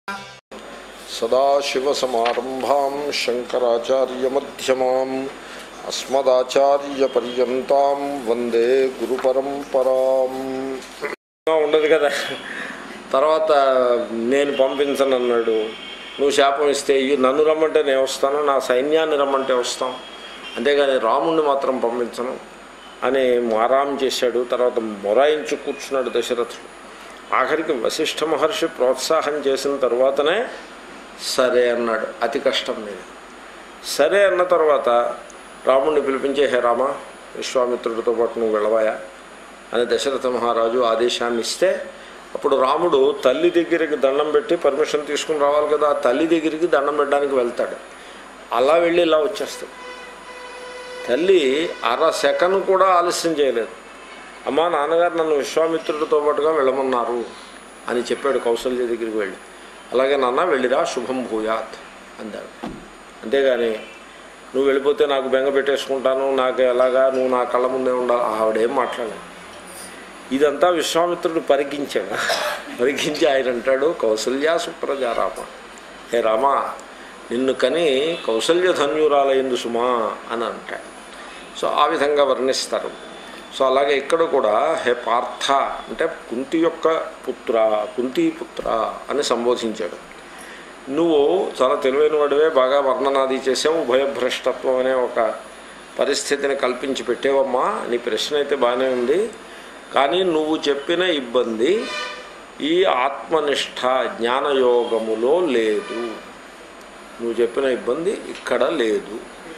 సదాశివసమారంభాం శంకరాచార్యమ్యమాం అస్మదాచార్యపర్యంతం వందే గురు పరంపరాం ఉండదు కదా తర్వాత నేను పంపించను అన్నాడు నువ్వు శాపం ఇస్తే "ఈ నన్ను రమ్మంటే నేను వస్తాను నా సైన్యాన్ని రమ్మంటే వస్తాం అంతేగాని రాముణ్ణి మాత్రం పంపించను అని మారాం చేశాడు తర్వాత మొరాయించి కూర్చున్నాడు దశరథుడు ఆఖరికి వశిష్ఠ మహర్షి ప్రోత్సాహం చేసిన తర్వాతనే సరే అన్నాడు అతి కష్టం మీద సరే అన్న తర్వాత రాముణ్ణి పిలిపించే హే రామ విశ్వామిత్రుడితో పాటు నువ్వు వెళ్ళవాయా అని దశరథ మహారాజు ఆదేశాన్ని ఇస్తే అప్పుడు రాముడు తల్లి దగ్గరికి దండం పెట్టి పర్మిషన్ తీసుకుని రావాలి కదా ఆ తల్లి దగ్గరికి దండం పెట్టడానికి వెళ్తాడు అలా వెళ్ళి ఇలా వచ్చేస్తాడు తల్లి అర సెకండ్ కూడా ఆలస్యం చేయలేదు అమ్మా నాన్నగారు నన్ను విశ్వామిత్రుడితో పాటుగా వెళ్ళమన్నారు అని చెప్పాడు కౌసల్య దగ్గరికి వెళ్ళి అలాగే నాన్న వెళ్ళిరా శుభం భూయాత్ అందాడు అంతేగాని నువ్వు వెళ్ళిపోతే నాకు బెంగ పెట్టేసుకుంటాను నాకు ఎలాగా నువ్వు నా కళ్ళ ముందే ఉండాలి ఆవిడేం మాట్లాడలేదు ఇదంతా విశ్వామిత్రుడు పరికించాడు పరికించి ఆయన అంటాడు కౌసల్య సుప్రజారామ హే రామ నిన్ను కని కౌసల్య ధన్యురాలయందు సుమా అని అంటాడు సో ఆ విధంగా వర్ణిస్తారు సో అలాగే ఇక్కడ కూడా హే పార్థ అంటే కుంతి యొక్క పుత్ర కుంతి పుత్ర అని సంబోధించాడు నువ్వు చాలా తెలివైన వాడివే బాగా వర్ణనాది చేసావు ఉభయభ్రష్టత్వం అనే ఒక పరిస్థితిని కల్పించి పెట్టేవమ్మా నీ ప్రశ్న అయితే బాగానే ఉంది కానీ నువ్వు చెప్పిన ఇబ్బంది ఈ ఆత్మనిష్ట జ్ఞానయోగములో లేదు నువ్వు చెప్పిన ఇబ్బంది ఇక్కడ లేదు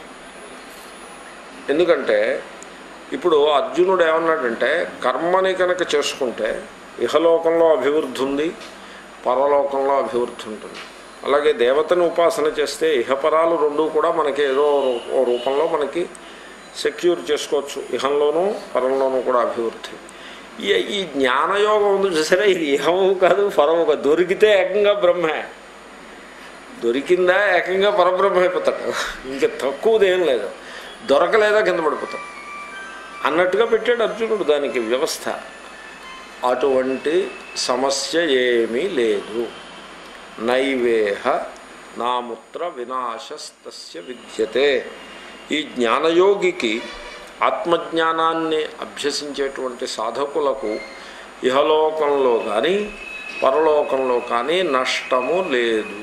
ఎందుకంటే ఇప్పుడు అర్జునుడు ఏమన్నాడంటే కర్మని కనుక చేసుకుంటే ఇహలోకంలో అభివృద్ధి ఉంది పరలోకంలో అభివృద్ధి ఉంటుంది అలాగే దేవతని ఉపాసన చేస్తే ఇహపరాలు రెండు కూడా మనకి ఏదో ఓ రూపంలో మనకి సెక్యూర్ చేసుకోవచ్చు ఇహంలోనూ పరంలోనూ కూడా అభివృద్ధి ఈ ఈ జ్ఞానయోగం ఉంది చూసారా ఇది ఇహము కాదు పరము కాదు దొరికితే ఏకంగా బ్రహ్మే దొరికిందా ఏకంగా పరబ్రహ్మ అయిపోతాడు ఇంకా తక్కువదేం లేదు దొరకలేదా కింద పడిపోతాడు అన్నట్టుగా పెట్టాడు అర్జునుడు దానికి వ్యవస్థ అటువంటి సమస్య ఏమీ లేదు నైవేహ నాముత్ర వినాశస్తస్య విద్యతే ఈ జ్ఞానయోగికి ఆత్మజ్ఞానాన్ని అభ్యసించేటువంటి సాధకులకు ఇహలోకంలో కానీ పరలోకంలో కానీ నష్టము లేదు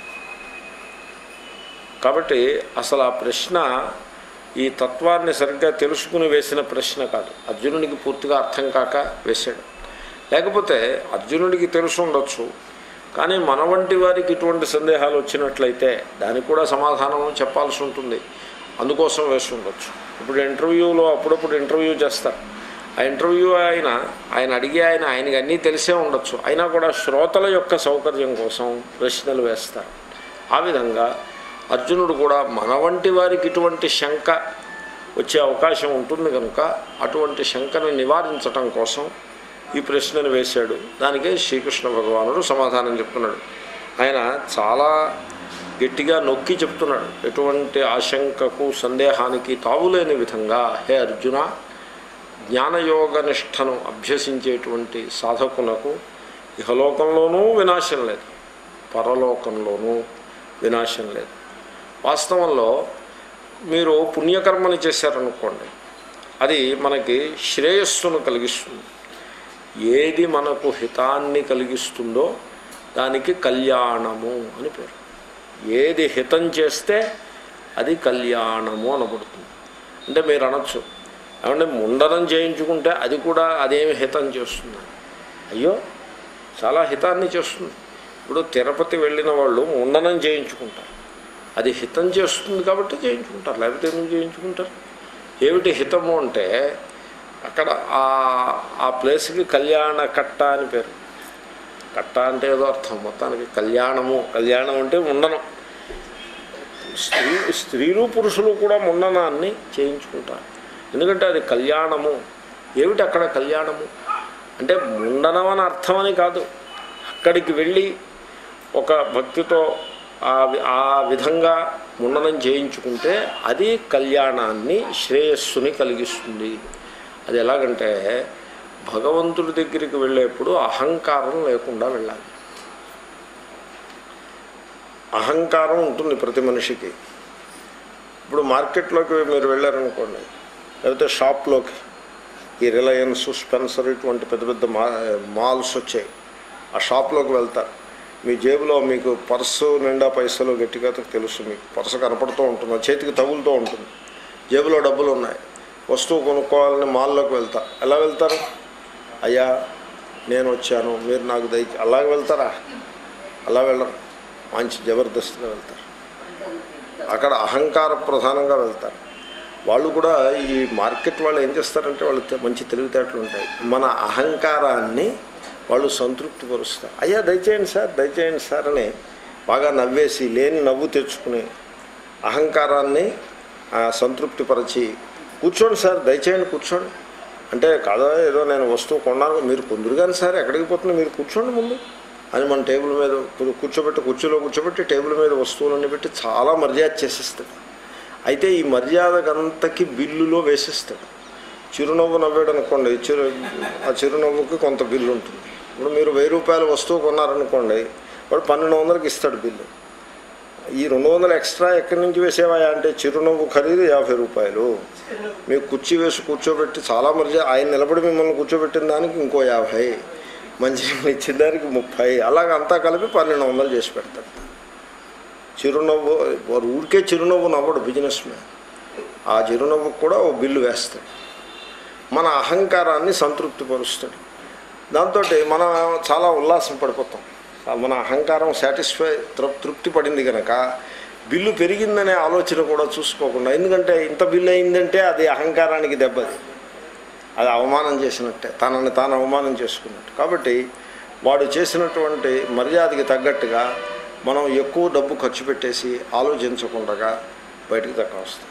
కాబట్టి అసలు ఆ ప్రశ్న ఈ తత్వాన్ని సరిగ్గా తెలుసుకుని వేసిన ప్రశ్న కాదు అర్జునుడికి పూర్తిగా అర్థం కాక వేశాడు లేకపోతే అర్జునుడికి తెలుసు ఉండొచ్చు కానీ మన వంటి వారికి ఇటువంటి సందేహాలు వచ్చినట్లయితే దానికి కూడా సమాధానం చెప్పాల్సి ఉంటుంది అందుకోసం వేసి ఉండొచ్చు ఇప్పుడు ఇంటర్వ్యూలో అప్పుడప్పుడు ఇంటర్వ్యూ చేస్తారు ఆ ఇంటర్వ్యూ ఆయన ఆయన అడిగే ఆయన ఆయనకి అన్నీ తెలిసే ఉండొచ్చు అయినా కూడా శ్రోతల యొక్క సౌకర్యం కోసం ప్రశ్నలు వేస్తారు ఆ విధంగా అర్జునుడు కూడా మన వంటి వారికి ఇటువంటి శంక వచ్చే అవకాశం ఉంటుంది కనుక అటువంటి శంకను నివారించటం కోసం ఈ ప్రశ్నను వేశాడు దానికే శ్రీకృష్ణ భగవానుడు సమాధానం చెప్తున్నాడు ఆయన చాలా గట్టిగా నొక్కి చెప్తున్నాడు ఎటువంటి ఆశంకకు సందేహానికి తావులేని విధంగా హే అర్జున జ్ఞానయోగ నిష్టను అభ్యసించేటువంటి సాధకులకు ఇహలోకంలోనూ వినాశం లేదు పరలోకంలోనూ వినాశం లేదు వాస్తవంలో మీరు పుణ్యకర్మని చేశారనుకోండి అది మనకి శ్రేయస్సును కలిగిస్తుంది ఏది మనకు హితాన్ని కలిగిస్తుందో దానికి కళ్యాణము అని పేరు ఏది హితం చేస్తే అది కళ్యాణము అనబడుతుంది అంటే మీరు అనొచ్చు ఏమంటే ముండనం చేయించుకుంటే అది కూడా అదేమి హితం చేస్తుంది అయ్యో చాలా హితాన్ని చేస్తుంది ఇప్పుడు తిరుపతి వెళ్ళిన వాళ్ళు ముండనం చేయించుకుంటారు అది హితం చేస్తుంది కాబట్టి చేయించుకుంటారు లేకపోతే ఎందుకు చేయించుకుంటారు ఏమిటి హితము అంటే అక్కడ ఆ ప్లేస్కి కళ్యాణ కట్ట అని పేరు కట్ట అంటే ఏదో అర్థం మొత్తానికి కళ్యాణము కళ్యాణం అంటే ముండనం స్త్రీ స్త్రీలు పురుషులు కూడా ముండనాన్ని చేయించుకుంటారు ఎందుకంటే అది కళ్యాణము ఏమిటి అక్కడ కళ్యాణము అంటే ముండనం అని అర్థమని కాదు అక్కడికి వెళ్ళి ఒక భక్తితో ఆ ఆ విధంగా ముండనం చేయించుకుంటే అది కళ్యాణాన్ని శ్రేయస్సుని కలిగిస్తుంది అది ఎలాగంటే భగవంతుడి దగ్గరికి వెళ్ళేప్పుడు అహంకారం లేకుండా వెళ్ళాలి అహంకారం ఉంటుంది ప్రతి మనిషికి ఇప్పుడు మార్కెట్లోకి మీరు వెళ్ళారనుకోండి లేకపోతే షాప్లోకి ఈ రిలయన్స్ స్పెన్సర్ ఇటువంటి పెద్ద పెద్ద మా మాల్స్ వచ్చాయి ఆ షాప్లోకి వెళ్తారు మీ జేబులో మీకు పర్సు నిండా పైసలు గట్టిగా తెలుసు మీకు పర్సు కనపడుతూ ఉంటుంది ఆ చేతికి తగులుతూ ఉంటుంది జేబులో డబ్బులు ఉన్నాయి వస్తువు కొనుక్కోవాలని మాల్లోకి వెళ్తారు ఎలా వెళ్తారు అయ్యా నేను వచ్చాను మీరు నాకు దయ అలాగే వెళ్తారా అలా వెళ్ళరు మంచి జబర్దస్త్గా వెళ్తారు అక్కడ అహంకార ప్రధానంగా వెళ్తారు వాళ్ళు కూడా ఈ మార్కెట్ వాళ్ళు ఏం చేస్తారంటే వాళ్ళు తె- మంచి తెలివితేటలు ఉంటాయి మన అహంకారాన్ని వాళ్ళు సంతృప్తి పరుస్తారు అయ్యా దయచేయండి సార్ దయచేయండి సార్ అని బాగా నవ్వేసి లేని నవ్వు తెచ్చుకుని అహంకారాన్ని ఆ, సంతృప్తిపరచి కూర్చోండి సార్ దయచేయండి కూర్చోండి అంటే కాదా ఏదో నేను వస్తువు కొన్నాను మీరు కొందరు కానీ సార్ ఎక్కడికి పోతున్నా మీరు కూర్చోండి ముందు అని మన టేబుల్ మీద కూ- కూర్చోబెట్టి కుర్చీలో కూర్చోబెట్టి టేబుల్ మీద వస్తువులన్నీ పెట్టి చాలా మర్యాద చేసేస్తాడు అయితే ఈ మర్యాదకంతకి బిల్లులో వేసేస్తాడు చిరునవ్వు నవ్వాడు అనుకోండి చిరు ఆ చిరునవ్వుకి కొంత బిల్లు ఉంటుంది ఇప్పుడు మీరు వెయ్యి రూపాయల వస్తువు కొన్నారనుకోండి వాడు పన్నెండు వందలకి ఇస్తాడు బిల్లు ఈ రెండు వందలు ఎక్స్ట్రా ఎక్కడి నుంచి వేసేవా అంటే చిరునవ్వు ఖరీదు యాభై రూపాయలు మీకు కుర్చీ వేసి కూర్చోబెట్టి చాలా మర్యాద ఆయన నిలబడి మిమ్మల్ని కూర్చోబెట్టిన దానికి ఇంకో యాభై మంచి ఇచ్చిన దానికి ముప్పై అలాగ అంతా కలిపి పన్నెండు వందలు చేసి పెడతాడు చిరునవ్వు వారు ఊరికే చిరునవ్వు నవ్వడు బిజినెస్ మ్యాన్ ఆ చిరునవ్వుకు కూడా ఓ బిల్లు వేస్తాడు మన అహంకారాన్ని సంతృప్తిపరుస్తాడు దాంతో మనం చాలా ఉల్లాసం పడిపోతాం మన అహంకారం సాటిస్ఫై తృ- తృప్తి పడింది కనుక బిల్లు పెరిగిందనే ఆలోచన కూడా చూసుకోకుండా ఎందుకంటే ఇంత బిల్లు అయిందంటే అది అహంకారానికి దెబ్బది అది అవమానం చేసినట్టే తనని తాను అవమానం చేసుకున్నట్టు కాబట్టి వాడు చేసినటువంటి మర్యాదకి తగ్గట్టుగా మనం ఎక్కువ డబ్బు ఖర్చు పెట్టేసి ఆలోచించకుండా బయటికి దక్క వస్తాం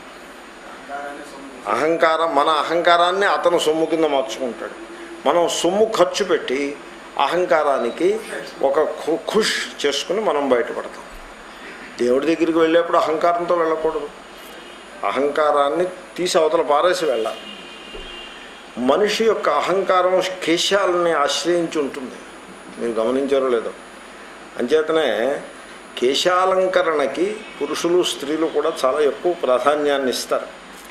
అహంకారం మన అహంకారాన్ని అతను సొమ్ము కింద మార్చుకుంటాడు మనం సొమ్ము ఖర్చు పెట్టి అహంకారానికి ఒక ఖు- ఖుష్ చేసుకుని మనం బయటపడతాం దేవుడి దగ్గరికి వెళ్ళేప్పుడు అహంకారంతో వెళ్ళకూడదు అహంకారాన్ని తీసి అవతల పారేసి వెళ్ళాలి మనిషి యొక్క అహంకారం కేశాలని ఆశ్రయించి ఉంటుంది మీరు గమనించారో లేదో అంచేతనే కేశాలంకరణకి పురుషులు స్త్రీలు కూడా చాలా ఎక్కువ ప్రాధాన్యాన్ని ఇస్తారు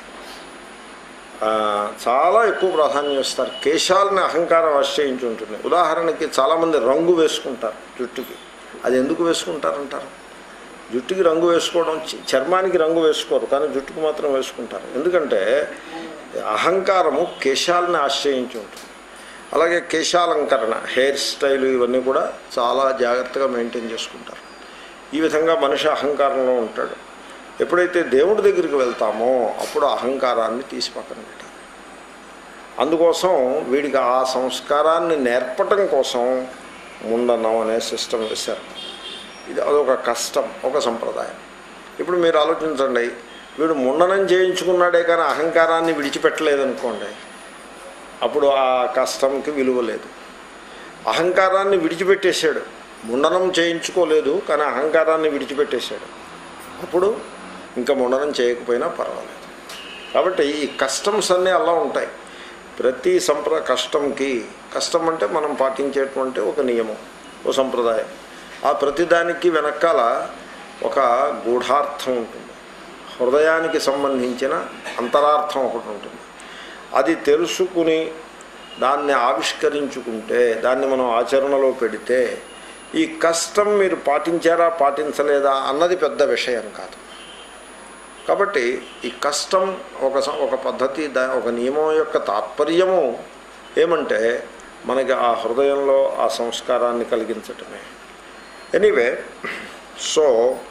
ఆ, చాలా ఎక్కువ ప్రాధాన్యం ఇస్తారు కేశాలని అహంకారం ఆశ్రయించి ఉంటుంది ఉదాహరణకి చాలామంది రంగు వేసుకుంటారు జుట్టుకి అది ఎందుకు వేసుకుంటారంటారు జుట్టుకి రంగు వేసుకోవడం చ- చర్మానికి రంగు వేసుకోరు కానీ జుట్టుకు మాత్రం వేసుకుంటారు ఎందుకంటే అహంకారము కేశాలని ఆశ్రయించి ఉంటుంది అలాగే కేశాలంకరణ హెయిర్ స్టైల్ ఇవన్నీ కూడా చాలా జాగ్రత్తగా మెయింటైన్ చేసుకుంటారు ఈ విధంగా మనిషి అహంకారంలో ఉంటాడు ఎప్పుడైతే దేవుడి దగ్గరికి వెళ్తామో అప్పుడు అహంకారాన్ని తీసి పక్కన పెట్టాలి అందుకోసం వీడికి ఆ సంస్కారాన్ని నేర్పటం కోసం ముండనం అనే సిస్టమ్ వేశారు ఇది అదొక కష్టం ఒక సంప్రదాయం ఇప్పుడు మీరు ఆలోచించండి వీడు ముండనం చేయించుకున్నాడే కానీ అహంకారాన్ని విడిచిపెట్టలేదనుకోండి అప్పుడు ఆ కష్టంకి విలువ లేదు అహంకారాన్ని విడిచిపెట్టేశాడు ముండనం చేయించుకోలేదు కానీ అహంకారాన్ని విడిచిపెట్టేశాడు అప్పుడు ఇంకా ముండనం చేయకపోయినా పర్వాలేదు కాబట్టి ఈ కస్టమ్స్ అన్నీ అలా ఉంటాయి ప్రతి సంప్ర కష్టంకి కష్టం అంటే మనం పాటించేటువంటి ఒక నియమం ఒక సంప్రదాయం ఆ ప్రతిదానికి వెనకాల ఒక గూఢార్థం ఉంటుంది హృదయానికి సంబంధించిన అంతరార్థం ఒకటి ఉంటుంది అది తెలుసుకుని దాన్ని ఆవిష్కరించుకుంటే దాన్ని మనం ఆచరణలో పెడితే ఈ కష్టం మీరు పాటించారా పాటించలేదా అన్నది పెద్ద విషయం కాదు కాబట్టి ఈ కష్టం ఒక స- ఒక పద్ధతి దా ఒక నియమం యొక్క తాత్పర్యము ఏమంటే మనకి ఆ హృదయంలో ఆ సంస్కారాన్ని కలిగించటమే ఎనీవే సో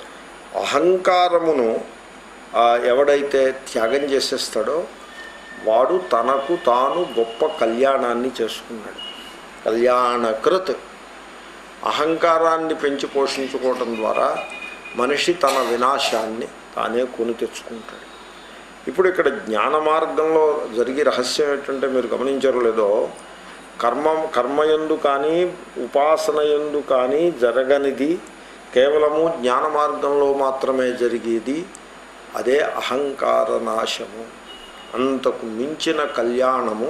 అహంకారమును ఆ, ఎవడైతే త్యాగం చేసేస్తాడో వాడు తనకు తాను గొప్ప కళ్యాణాన్ని చేసుకున్నాడు కళ్యాణకృత్ అహంకారాన్ని పెంచి పోషించుకోవటం ద్వారా మనిషి తన వినాశాన్ని తానే కొని తెచ్చుకుంటాడు ఇప్పుడు ఇక్కడ జ్ఞాన మార్గంలో జరిగే రహస్యం ఏంటంటే మీరు గమనించారో లేదో కర్మ కర్మయందు కానీ ఉపాసనయందు కానీ జరగనిది కేవలము జ్ఞాన మార్గంలో మాత్రమే జరిగేది అదే అహంకార నాశము అంతకు మించిన కళ్యాణము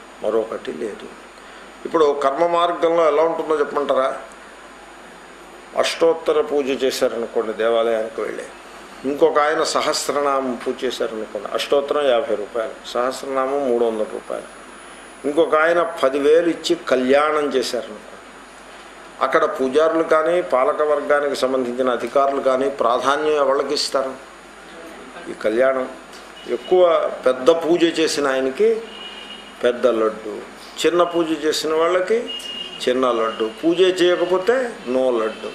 మరొకటి లేదు ఇప్పుడు కర్మ మార్గంలో ఎలా ఉంటుందో చెప్పమంటారా అష్టోత్తర పూజ చేశారనుకోండి దేవాలయానికి వెళ్ళి ఇంకొక ఆయన సహస్రనామం పూజ చేశారనుకోండి అష్టోత్తరం యాభై రూపాయలు సహస్రనామం మూడు వందల రూపాయలు ఇంకొక ఆయన పదివేలు ఇచ్చి కళ్యాణం చేశారనుకోండి అక్కడ పూజారులు కానీ పాలక వర్గానికి సంబంధించిన అధికారులు కానీ ప్రాధాన్యం ఎవరికి ఇస్తారు ఈ కళ్యాణం ఎక్కువ పెద్ద పూజ చేసిన ఆయనకి పెద్ద లడ్డు చిన్న పూజ చేసిన వాళ్ళకి చిన్న లడ్డు పూజ చేయకపోతే నో లడ్డు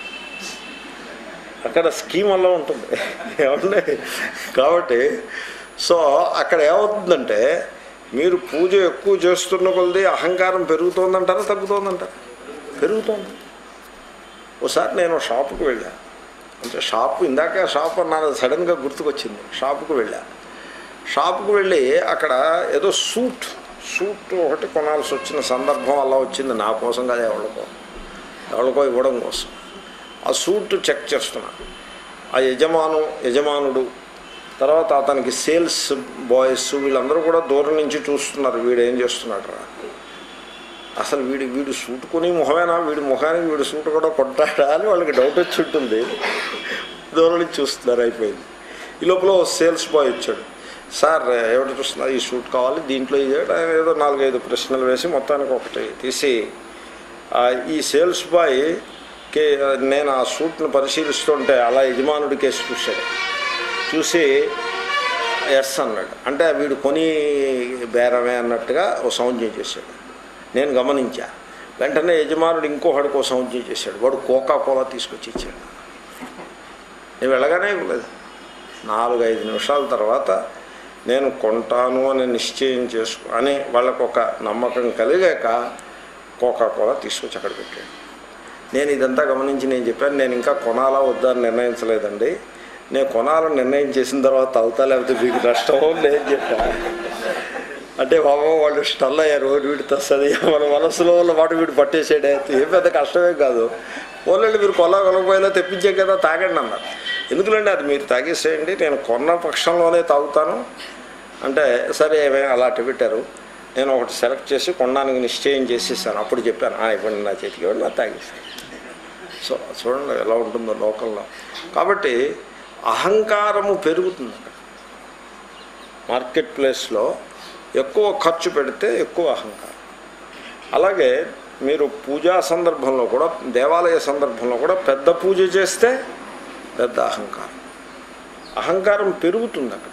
అక్కడ స్కీమ్ అలా ఉంటుంది ఏమండి కాబట్టి సో అక్కడ ఏమవుతుందంటే మీరు పూజ ఎక్కువ చేస్తున్న కొలది అహంకారం పెరుగుతోందంటారా తగ్గుతోందంటారా పెరుగుతోంది ఒకసారి నేను షాపుకి వెళ్ళా అంటే షాపు ఇందాక షాప్ అన్నాను సడన్గా గుర్తుకొచ్చింది షాపుకి వెళ్ళా షాపుకి వెళ్ళి అక్కడ ఏదో సూట్ సూట్ ఒకటి కొనాల్సి వచ్చిన సందర్భం అలా వచ్చింది నా కోసం కాదు ఎవరికో ఎవరికో ఇవ్వడం కోసం ఆ సూట్ చెక్ చేస్తున్నా ఆ యజమాను యజమానుడు తర్వాత అతనికి సేల్స్ బాయ్స్ వీళ్ళందరూ కూడా దూరం నుంచి చూస్తున్నారు వీడు ఏం చేస్తున్నాడు రా అసలు వీడు వీడు సూట్ కొని మొహమేనా వీడి ముఖానికి వీడు సూట్ కూడా కొట్టాడా అని వాళ్ళకి డౌట్ వచ్చి ఉంటుంది దూరం నుంచి చూస్తున్నారు అయిపోయింది ఈ లోపల ఓ సేల్స్ బాయ్ వచ్చాడు సార్ ఎవరు చూస్తున్నారు ఈ సూట్ కావాలి దీంట్లో ఇది ఆయన ఏదో నాలుగైదు ప్రశ్నలు వేసి మొత్తానికి ఒకటి తీసి ఆ, ఈ సేల్స్ బాయ్ కే నేను ఆ సూట్ను పరిశీలిస్తుంటే అలా యజమానుడి కేసు చూశాడు చూసి ఎస్ అన్నాడు అంటే వీడు కొని బేరమే అన్నట్టుగా ఓ సౌంజ్యం చేశాడు నేను గమనించా వెంటనే యజమానుడు ఇంకొకడికి ఓ సౌంజ్యం చేశాడు వాడు కోకా కోలా తీసుకొచ్చి ఇచ్చాడు నేను వెళ్ళగానే ఇవ్వలేదు నాలుగు ఐదు నిమిషాల తర్వాత నేను కొంటాను అని నిశ్చయం చేసుకు అని వాళ్ళకు ఒక నమ్మకం కలిగాక కోకా కోలా తీసుకొచ్చి అక్కడ పెట్టాడు నేను ఇదంతా గమనించి నేను చెప్పాను నేను ఇంకా కొనాలా వద్దా అని నిర్ణయించలేదండి నేను కొనాలని నిర్ణయం చేసిన తర్వాత అవుతా లేకపోతే మీకు నష్టమో నేను చెప్పాను అంటే బాబా వాళ్ళు స్టల్ అయ్యారు "ఓ, వీడు తస్తుంది మన మనసులో ఉన్న మాట వీడు పట్టేసాడే ఏం పెద్ద కష్టమే కాదు ఓన్లండి మీరు కొలా కొనకపోయినా తెప్పించే కదా తాగండి అన్నారు ఎందుకులండి అది మీరు తాగేసేయండి నేను కొన్న పక్షంలోనే తాగుతాను అంటే సరే ఏమైనా అలా అట్టు పెట్టారు నేను ఒకటి సెలెక్ట్ చేసి కొనడానికి నిశ్చయం చేసేసాను అప్పుడు చెప్పాను "ఆ, ఇవ్వండి నా చేతికి ఇవ్వండి నా తాగేసాను సో చూడండి ఎలా ఉంటుందో లోకంలో కాబట్టి అహంకారము పెరుగుతుంది అక్కడ మార్కెట్ ప్లేస్లో ఎక్కువ ఖర్చు పెడితే ఎక్కువ అహంకారం అలాగే మీరు పూజా సందర్భంలో కూడా దేవాలయ సందర్భంలో కూడా పెద్ద పూజ చేస్తే పెద్ద అహంకారం అహంకారం పెరుగుతుంది అక్కడ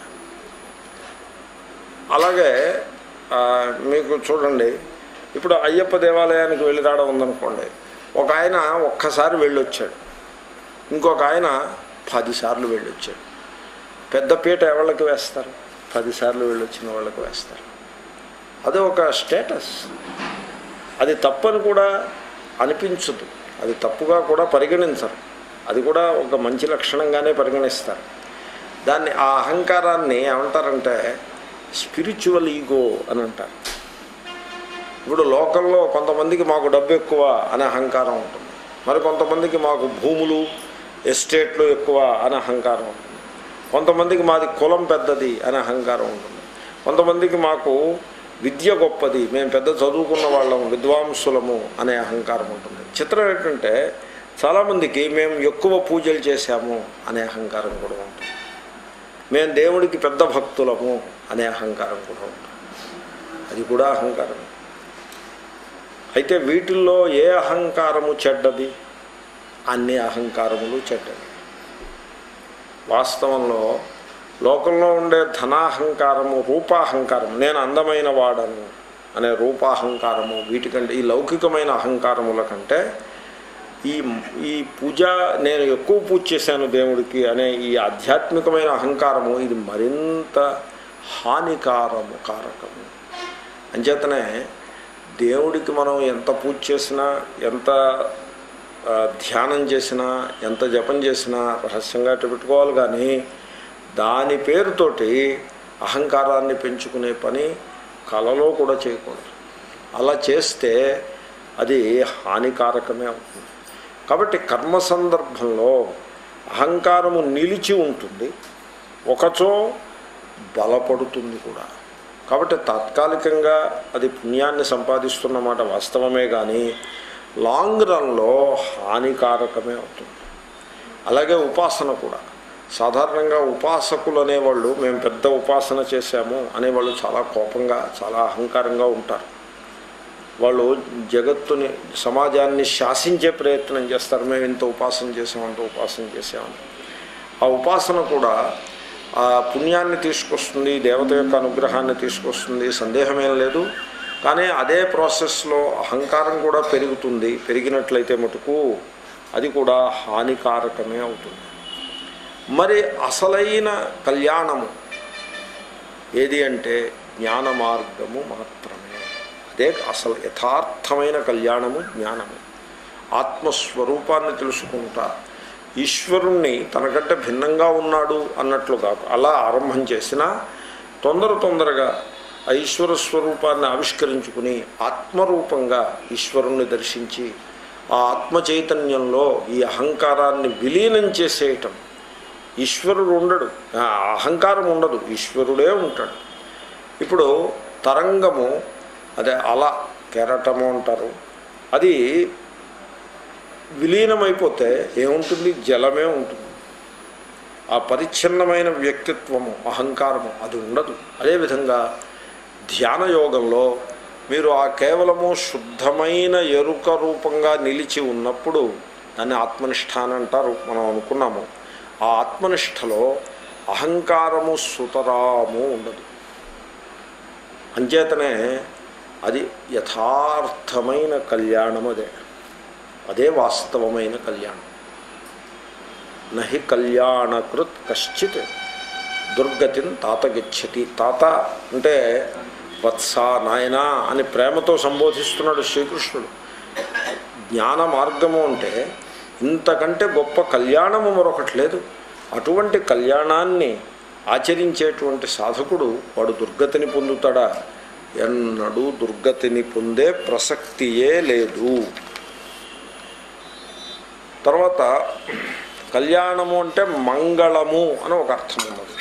అలాగే ఆ, మీకు చూడండి ఇప్పుడు అయ్యప్ప దేవాలయానికి వెళ్ళి రావడం ఉందనుకోండి ఒక ఆయన ఒక్కసారి వెళ్ళొచ్చాడు ఇంకొక ఆయన పదిసార్లు వెళ్ళొచ్చాడు పెద్ద పీట ఎవరికి వేస్తారు పదిసార్లు వెళ్ళొచ్చిన వాళ్ళకి వేస్తారు అది ఒక స్టేటస్ అది తప్పని కూడా అనిపించదు అది తప్పుగా కూడా పరిగణించరు అది కూడా ఒక మంచి లక్షణంగానే పరిగణిస్తారు దాన్ని ఆ అహంకారాన్ని ఏమంటారంటే స్పిరిచువల్ ఈగో అని అంటారు ఇప్పుడు లోకల్లో కొంతమందికి మాకు డబ్బు ఎక్కువ అనే అహంకారం ఉంటుంది మరి కొంతమందికి మాకు భూములు ఎస్టేట్లు ఎక్కువ అనే అహంకారం ఉంటుంది కొంతమందికి మాది కులం పెద్దది అనే అహంకారం ఉంటుంది కొంతమందికి మాకు విద్య గొప్పది మేము పెద్ద చదువుకున్న వాళ్ళము విద్వాంసులము అనే అహంకారం ఉంటుంది చిత్రం ఏంటంటే చాలామందికి మేము ఎక్కువ పూజలు చేశాము అనే అహంకారం కూడా ఉంటుంది మేము దేవుడికి పెద్ద భక్తులము అనే అహంకారం కూడా ఉంటుంది అది కూడా అహంకారం అయితే వీటిల్లో ఏ అహంకారము చెడ్డది అన్ని అహంకారములు చెడ్డవి వాస్తవంలో లోకంలో ఉండే ధనాహంకారము రూపాహంకారం నేను అందమైన వాడను అనే రూపాహంకారము వీటికంటే ఈ లౌకికమైన అహంకారముల కంటే ఈ ఈ పూజ నేను ఎక్కువ పూజ చేశాను దేవుడికి అనే ఈ ఆధ్యాత్మికమైన అహంకారము ఇది మరింత హానికారము కారకము అంచేతనే దేవుడికి మనం ఎంత పూజ చేసినా ఎంత ఆ, ధ్యానం చేసినా ఎంత జపం చేసినా రహస్యంగా అట్టు పెట్టుకోవాలి కానీ దాని పేరుతోటి అహంకారాన్ని పెంచుకునే పని కలలో కూడా చేయకూడదు అలా చేస్తే అది హానికారకమే అవుతుంది కాబట్టి కర్మ సందర్భంలో అహంకారము నిలిచి ఉంటుంది ఒకచో బలపడుతుంది కూడా కాబట్టి తాత్కాలికంగా అది పుణ్యాన్ని సంపాదిస్తున్నమాట వాస్తవమే కానీ లాంగ్ రన్లో హానికారకమే అవుతుంది అలాగే ఉపాసన కూడా సాధారణంగా ఉపాసకులు అనేవాళ్ళు మేము పెద్ద ఉపాసన చేశాము అనేవాళ్ళు చాలా కోపంగా చాలా అహంకారంగా ఉంటారు వాళ్ళు జగత్తుని సమాజాన్ని శాసించే ప్రయత్నం చేస్తారు మేము ఇంత ఉపాసన చేసాం అంత ఉపాసన చేసామని ఆ ఉపాసన కూడా ఆ పుణ్యాన్ని తీసుకొస్తుంది దేవత యొక్క అనుగ్రహాన్ని తీసుకొస్తుంది సందేహమేం లేదు కానీ అదే ప్రాసెస్లో అహంకారం కూడా పెరుగుతుంది పెరిగినట్లయితే మటుకు అది కూడా హానికారకమే అవుతుంది మరి అసలైన కళ్యాణము ఏది అంటే జ్ఞాన మార్గము మాత్రమే అదే అసలు యథార్థమైన కళ్యాణము జ్ఞానము ఆత్మస్వరూపాన్ని తెలుసుకుంటా ఈశ్వరుణ్ణి తనకంటే భిన్నంగా ఉన్నాడు అన్నట్లు కాదు అలా ఆరంభం చేసినా తొందర తొందరగా ఆ ఈశ్వర స్వరూపాన్ని ఆవిష్కరించుకుని ఆత్మరూపంగా ఈశ్వరుణ్ణి దర్శించి ఆ ఆత్మ చైతన్యంలో ఈ అహంకారాన్ని విలీనం చేసేయటం ఈశ్వరుడు ఉండడు ఆ అహంకారం ఉండదు ఈశ్వరుడే ఉంటాడు ఇప్పుడు తరంగము అదే అల కెరటము అంటారు అది విలీనమైపోతే ఏముంటుంది జలమే ఉంటుంది ఆ పరిచ్ఛిన్నమైన వ్యక్తిత్వము అహంకారము అది ఉండదు అదేవిధంగా ధ్యాన యోగంలో మీరు ఆ కేవలము శుద్ధమైన ఎరుక రూపంగా నిలిచి ఉన్నప్పుడు దాన్ని ఆత్మనిష్ట అని అంటారు మనం అనుకున్నాము ఆ ఆత్మనిష్టలో అహంకారము సుతరాము ఉండదు అంచేతనే అది యథార్థమైన కళ్యాణం అదే అదే వాస్తవమైన కళ్యాణం నహి కళ్యాణకృత్ కశ్చిత్ దుర్గతిని తాత గచ్చతి తాత అంటే వత్స నాయనా అని ప్రేమతో సంబోధిస్తున్నాడు శ్రీకృష్ణుడు జ్ఞాన మార్గము అంటే ఇంతకంటే గొప్ప కళ్యాణము మరొకటి లేదు అటువంటి కళ్యాణాన్ని ఆచరించేటువంటి సాధకుడు వాడు దుర్గతిని పొందుతాడా ఎన్నడూ దుర్గతిని పొందే ప్రసక్తియే లేదు తర్వాత కళ్యాణము అంటే మంగళము అని ఒక అర్థం ఉన్నది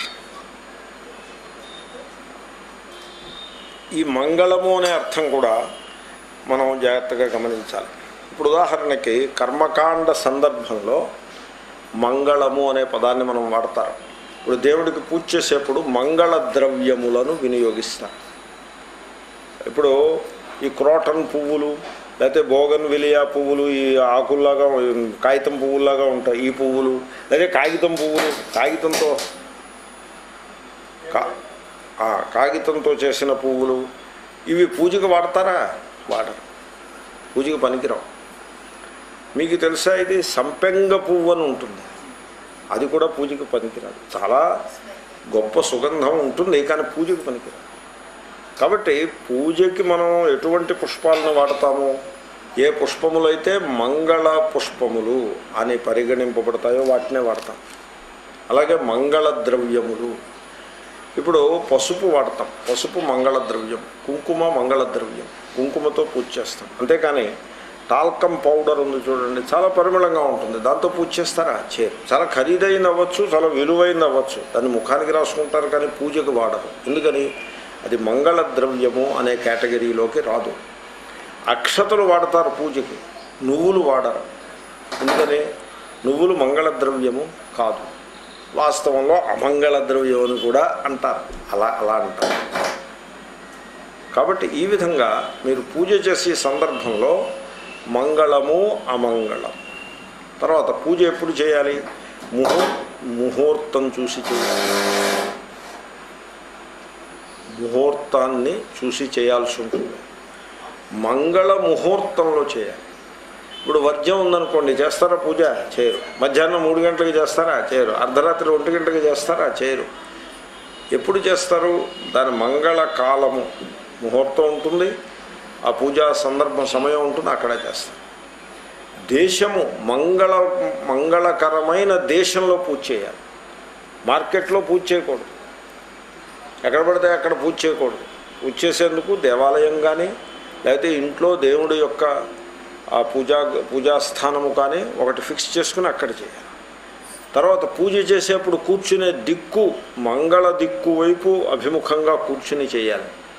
ఈ మంగళము అనే అర్థం కూడా మనం జాగ్రత్తగా గమనించాలి ఇప్పుడు ఉదాహరణకి కర్మకాండ సందర్భంలో మంగళము అనే పదాన్ని మనం వాడతారు ఇప్పుడు దేవుడికి పూజ చేసేప్పుడు మంగళ ద్రవ్యములను వినియోగిస్తారు ఇప్పుడు ఈ క్రోటన్ పువ్వులు లేకపోతే బోగన్ విలియా పువ్వులు ఈ ఆకుల్లాగా కాగితం పువ్వుల్లాగా ఉంటాయి ఈ పువ్వులు లేదా కాగితం పువ్వులు కాగితంతో కా ఆ, కాగితంతో చేసిన పువ్వులు ఇవి పూజకు వాడతారా వాడరు పూజకు పనికిరావు మీకు తెలుసా ఇది సంపెంగ పువ్వు అని ఉంటుంది అది కూడా పూజకు పనికిరాదు చాలా గొప్ప సుగంధం ఉంటుంది కానీ పూజకు పనికిరాదు కాబట్టి పూజకి మనం ఎటువంటి పుష్పాలను వాడతాము ఏ పుష్పములైతే మంగళ పుష్పములు అని పరిగణింపబడతాయో వాటినే వాడతాం అలాగే మంగళ ద్రవ్యములు ఇప్పుడు పసుపు వాడతాం పసుపు మంగళ ద్రవ్యం కుంకుమ మంగళ ద్రవ్యం కుంకుమతో పూజ చేస్తాం అంతేకాని టాల్కం పౌడర్ ఉంది చూడండి చాలా పరిమళంగా ఉంటుంది దాంతో పూజ చేస్తారా చేయరు చాలా ఖరీదైన అవ్వచ్చు చాలా విలువైన అవ్వచ్చు దాన్ని ముఖానికి రాసుకుంటారు కానీ పూజకు వాడరు ఎందుకని అది మంగళ ద్రవ్యము అనే కేటగిరీలోకి రాదు అక్షతలు వాడతారు పూజకి నువ్వులు వాడరు ఎందుకని నువ్వులు మంగళ ద్రవ్యము కాదు వాస్తవంలో అమంగళ ద్రవ్యం అని కూడా అంటారు అలా అలా అంటారు కాబట్టి ఈ విధంగా మీరు పూజ చేసే సందర్భంలో మంగళము అమంగళం తర్వాత పూజ ఎప్పుడు చేయాలి ముహూ ముహూర్తం చూసి చేయాలి ముహూర్తాన్ని చూసి చేయాల్సి ఉంటుంది మంగళ ముహూర్తంలో చేయాలి ఇప్పుడు వర్జ్యం ఉందనుకోండి చేస్తారా పూజ చేయరు మధ్యాహ్నం మూడు గంటలకు చేస్తారా చేయరు అర్ధరాత్రి ఒంటి గంటలకు చేస్తారా చేయరు ఎప్పుడు చేస్తారు దాని మంగళ కాలము ముహూర్తం ఉంటుంది ఆ పూజా సందర్భం సమయం ఉంటుంది అక్కడ చేస్తారు దేశము మంగళ మంగళకరమైన దేశంలో పూజ చేయాలి మార్కెట్లో పూజ చేయకూడదు ఎక్కడ పడితే అక్కడ పూజ చేయకూడదు పూజ చేసేందుకు దేవాలయం కానీ లేకపోతే ఇంట్లో దేవుడి యొక్క ఆ పూజా పూజాస్థానము కానీ ఒకటి ఫిక్స్ చేసుకుని అక్కడ చేయాలి తర్వాత పూజ చేసేప్పుడు కూర్చునే దిక్కు మంగళ దిక్కు వైపు అభిముఖంగా కూర్చుని చేయాలి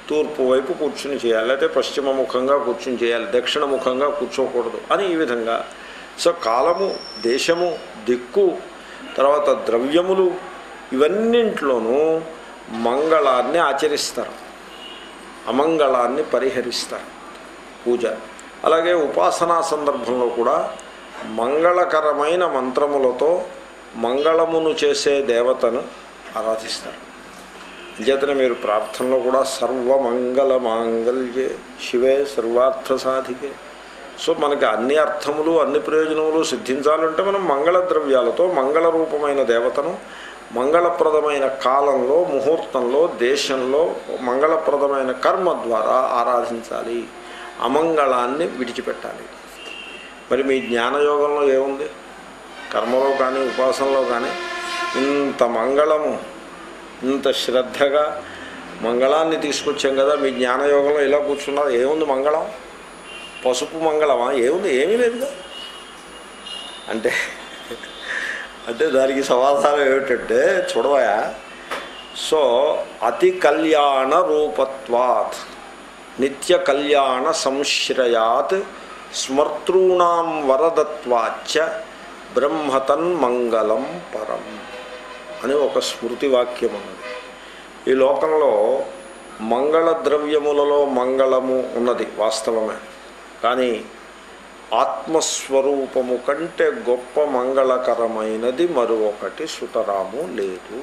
తూర్పు వైపు కూర్చుని చేయాలి లేకపోతే పశ్చిమ ముఖంగా కూర్చుని చేయాలి దక్షిణ ముఖంగా కూర్చోకూడదు అని ఈ విధంగా సో కాలము దేశము దిక్కు తర్వాత ద్రవ్యములు ఇవన్నింట్లోనూ మంగళాన్ని ఆచరిస్తారు అమంగళాన్ని పరిహరిస్తారు పూజ అలాగే ఉపాసనా సందర్భంలో కూడా మంగళకరమైన మంత్రములతో మంగళమును చేసే దేవతను ఆరాధిస్తారు అంచేతనే మీరు ప్రార్థనలో కూడా సర్వమంగళ మాంగళ్యే శివే సర్వార్థ సాధికే సో మనకి అన్ని అర్థములు అన్ని ప్రయోజనములు సిద్ధించాలంటే మనం మంగళ ద్రవ్యాలతో మంగళ రూపమైన దేవతను మంగళప్రదమైన కాలంలో ముహూర్తంలో దేశంలో మంగళప్రదమైన కర్మ ద్వారా ఆరాధించాలి అమంగళాన్ని విడిచిపెట్టాలి మరి మీ జ్ఞానయోగంలో ఏముంది కర్మలో కానీ ఉపాసనలో కానీ ఇంత మంగళము ఇంత శ్రద్ధగా మంగళాన్ని తీసుకొచ్చాం కదా మీ జ్ఞానయోగంలో ఇలా కూర్చున్నారు ఏముంది మంగళం పసుపు మంగళమా ఏముంది ఏమీ లేదుగా అంటే అంటే దానికి సమాధానం ఏమిటంటే చూడవయా సో అతి కళ్యాణ రూపత్వాత్ నిత్య కళ్యాణ సంశ్రయాత్ స్మర్తॄణాం వరదత్వాచ్చ బ్రహ్మతన్ మంగళం పరం అని ఒక స్మృతి వాక్యం ఉన్నది ఈ లోకంలో మంగళ ద్రవ్యములలో మంగళము ఉన్నది వాస్తవమే కానీ ఆత్మస్వరూపము కంటే గొప్ప మంగళకరమైనది మరొకటి సుతరాము లేదు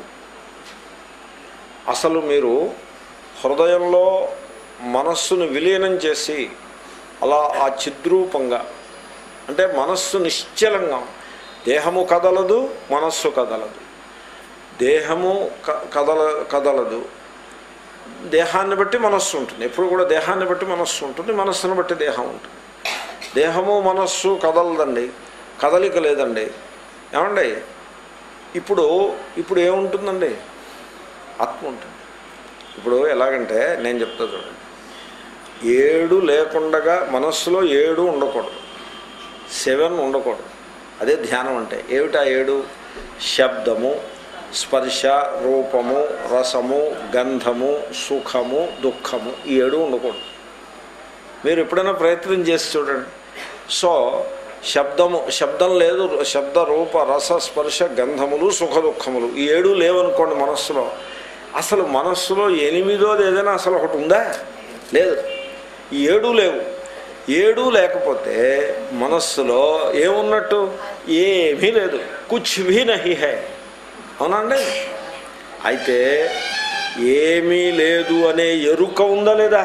అసలు మీరు హృదయంలో మనస్సును విలీనం చేసి అలా ఆ చిద్రూపంగా అంటే మనస్సు నిశ్చలంగా దేహము కదలదు మనస్సు కదలదు దేహము క- కదల కదలదు దేహాన్ని బట్టి మనస్సు ఉంటుంది ఎప్పుడు కూడా దేహాన్ని బట్టి మనస్సు ఉంటుంది మనస్సును బట్టి దేహం ఉంటుంది దేహము మనస్సు కదలదండి కదలిక లేదండి ఏమండి ఇప్పుడు ఇప్పుడు ఏముంటుందండి ఆత్మ ఉంటుంది ఇప్పుడు ఎలాగంటే నేను చెప్తా చూడండి ఏడు లేకుండగా మనస్సులో ఏడు ఉండకూడదు సెవెన్ ఉండకూడదు అదే ధ్యానం అంటే ఏమిటా ఏడు శబ్దము స్పర్శ రూపము రసము గంధము సుఖము దుఃఖము ఈ ఏడు ఉండకూడదు మీరు ఎప్పుడైనా ప్రయత్నం చేసి చూడండి సో శబ్దము శబ్దం లేదు శబ్ద రూప రస స్పర్శ గంధములు సుఖ దుఃఖములు ఈ ఏడు లేవనుకోండి మనస్సులో అసలు మనస్సులో ఎనిమిదోది ఏదైనా అసలు ఒకటి ఉందా లేదు ఈ ఏడు లేవు ఏడు లేకపోతే మనస్సులో ఏమున్నట్టు ఏమీ లేదు కుచ్ భీ నహి హై అవునండి అయితే ఏమీ లేదు అనే ఎరుక ఉందా లేదా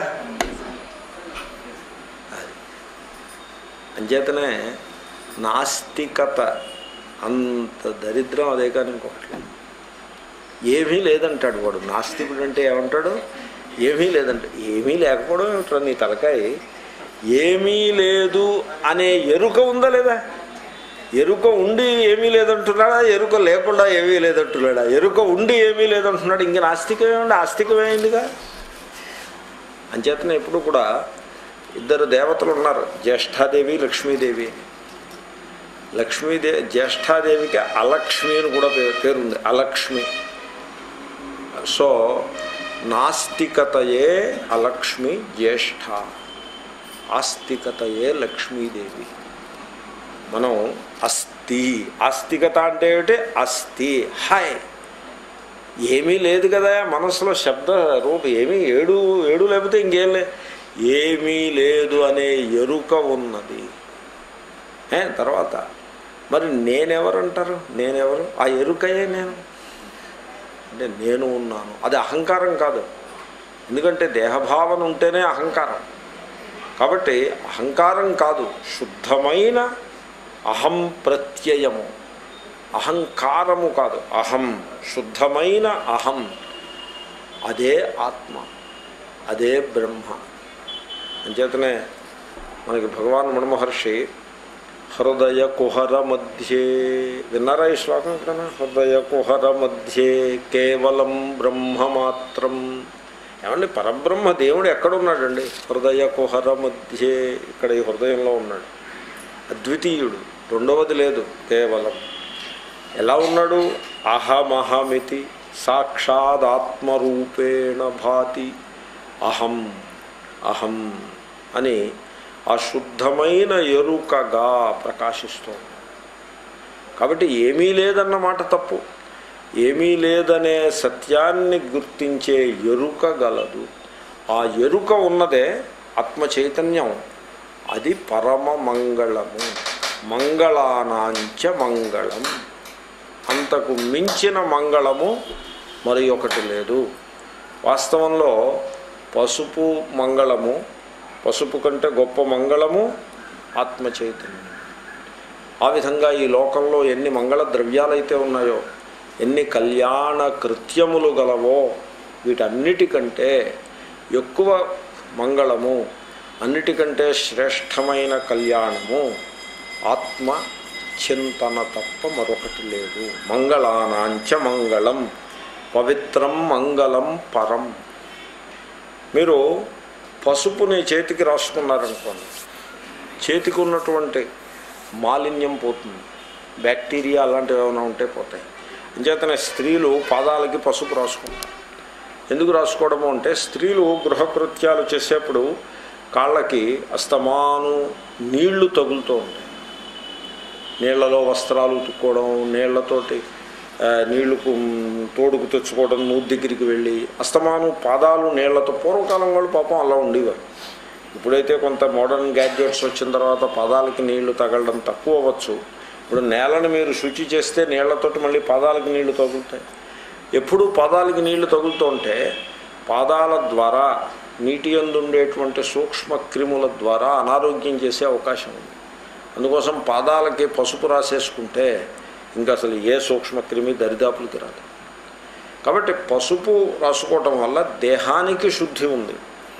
అంచేతనే నాస్తికత అంత దరిద్రం అదే కానీ ఇంకొకటి లేదు. ఏమీ లేదంటాడు వాడు నాస్తికుడు అంటే ఏమంటాడు ఏమీ లేదంటే ఏమీ లేకపోవడం ఏమిట్రా నీ తలకాయ ఏమీ లేదు అనే ఎరుక ఉందా లేదా ఎరుక ఉండి ఏమీ లేదంటున్నాడా ఎరుక లేకుండా ఏమీ లేదంటున్నాడా ఎరుక ఉండి ఏమీ లేదంటున్నాడు ఇంక నాస్తికం ఏమండి ఆస్తికమేందిగా అంచేతనే ఎప్పుడు కూడా ఇద్దరు దేవతలు ఉన్నారు జ్యేష్ఠాదేవి లక్ష్మీదేవి అని లక్ష్మీదే జ్యేష్ఠాదేవికి అలక్ష్మి అని కూడా పేరు పేరుంది అలక్ష్మి సో నాస్తికతయే అలక్ష్మి జ్యేష్ఠ ఆస్తికతయే లక్ష్మీదేవి మనం అస్థి ఆస్తికత అంటే ఏమిటి అస్థి హాయ్ ఏమీ లేదు కదా మనసులో శబ్ద రూప ఏమీ ఏడు ఏడు లేకపోతే ఇంకేం లే ఏమీ లేదు అనే ఎరుక ఉన్నది ఏ తర్వాత మరి నేనెవరు అంటారు నేనెవరు ఆ ఎరుకయే నేను అంటే నేను ఉన్నాను అది అహంకారం కాదు ఎందుకంటే దేహభావన ఉంటేనే అహంకారం కాబట్టి అహంకారం కాదు శుద్ధమైన అహం ప్రత్యయము అహంకారము కాదు అహం శుద్ధమైన అహం అదే ఆత్మ అదే బ్రహ్మ అంచేతనే మనకి భగవాన్ మణమహర్షి హృదయ కుహర మధ్యే విన్నారా ఈ శ్లోకం ఎక్కడైనా హృదయ కుహర మధ్యే కేవలం బ్రహ్మ మాత్రం ఏమండి పరబ్రహ్మ దేవుడు ఎక్కడున్నాడండి హృదయ కుహర మధ్యే ఇక్కడ ఈ హృదయంలో ఉన్నాడు అద్వితీయుడు రెండవది లేదు కేవలం ఎలా ఉన్నాడు అహమహమితి సాక్షాదాత్మరూపేణ భాతి అహం అహం అని ఆ శుద్ధమైన ఎరుకగా ప్రకాశిస్తోంది కాబట్టి ఏమీ లేదన్న మాట తప్పు ఏమీ లేదనే సత్యాన్ని గుర్తించే ఎరుక గలదు ఆ ఎరుక ఉన్నదే ఆత్మ చైతన్యం అది పరమ మంగళము మంగళానాంచ మంగళం అంతకు మించిన మంగళము మరి ఒకటి లేదు వాస్తవంలో పసుపు మంగళము పసుపు కంటే గొప్ప మంగళము ఆత్మ చైతన్యం ఆ విధంగా ఈ లోకంలో ఎన్ని మంగళ ద్రవ్యాలైతే ఉన్నాయో ఎన్ని కళ్యాణ కృత్యములు గలవో వీటన్నిటికంటే ఎక్కువ మంగళము అన్నిటికంటే శ్రేష్టమైన కళ్యాణము ఆత్మ చింతన తప్ప మరొకటి లేదు మంగళానాంచ మంగళం పవిత్రం మంగళం పరం మీరు పసుపుని చేతికి రాసుకున్నారనుకోండి చేతికి ఉన్నటువంటి మాలిన్యం పోతుంది బ్యాక్టీరియా అలాంటివి ఏమైనా ఉంటే పోతాయి అంచేతనే స్త్రీలు పాదాలకి పసుపు రాసుకుంటారు ఎందుకు రాసుకోవడము అంటే స్త్రీలు గృహకృత్యాలు చేసేప్పుడు కాళ్ళకి అస్తమాను నీళ్లు తగులుతూ ఉంటాయి నీళ్లలో వస్త్రాలు ఉతుక్కోవడం నీళ్లతోటి ఆ, నీళ్లు కు- తోడుకు తెచ్చుకోవడం నూతి దగ్గరికి వెళ్ళి అస్తమాను పాదాలు నీళ్లతో పూర్వకాలం వాళ్ళు పాపం అలా ఉండేవారు ఇప్పుడైతే కొంత మోడర్న్ గ్యాడ్జెట్స్ వచ్చిన తర్వాత పాదాలకి నీళ్లు తగలడం తక్కువ అవ్వచ్చు ఇప్పుడు నేలను మీరు శుచి చేస్తే నీళ్లతోటి మళ్ళీ పాదాలకు నీళ్లు తగులుతాయి ఎప్పుడు పాదాలకి నీళ్లు తగులుతూ ఉంటే పాదాల ద్వారా నీటి యందు ఉండేటువంటి సూక్ష్మ క్రిముల ద్వారా అనారోగ్యం చేసే అవకాశం ఉంది అందుకోసం పాదాలకి పసుపు రాసేసుకుంటే ఇంకా అసలు ఏ సూక్ష్మక్రిమి దరిదాపులకి రాదు కాబట్టి పసుపు రాసుకోవటం వల్ల దేహానికి శుద్ధి ఉంది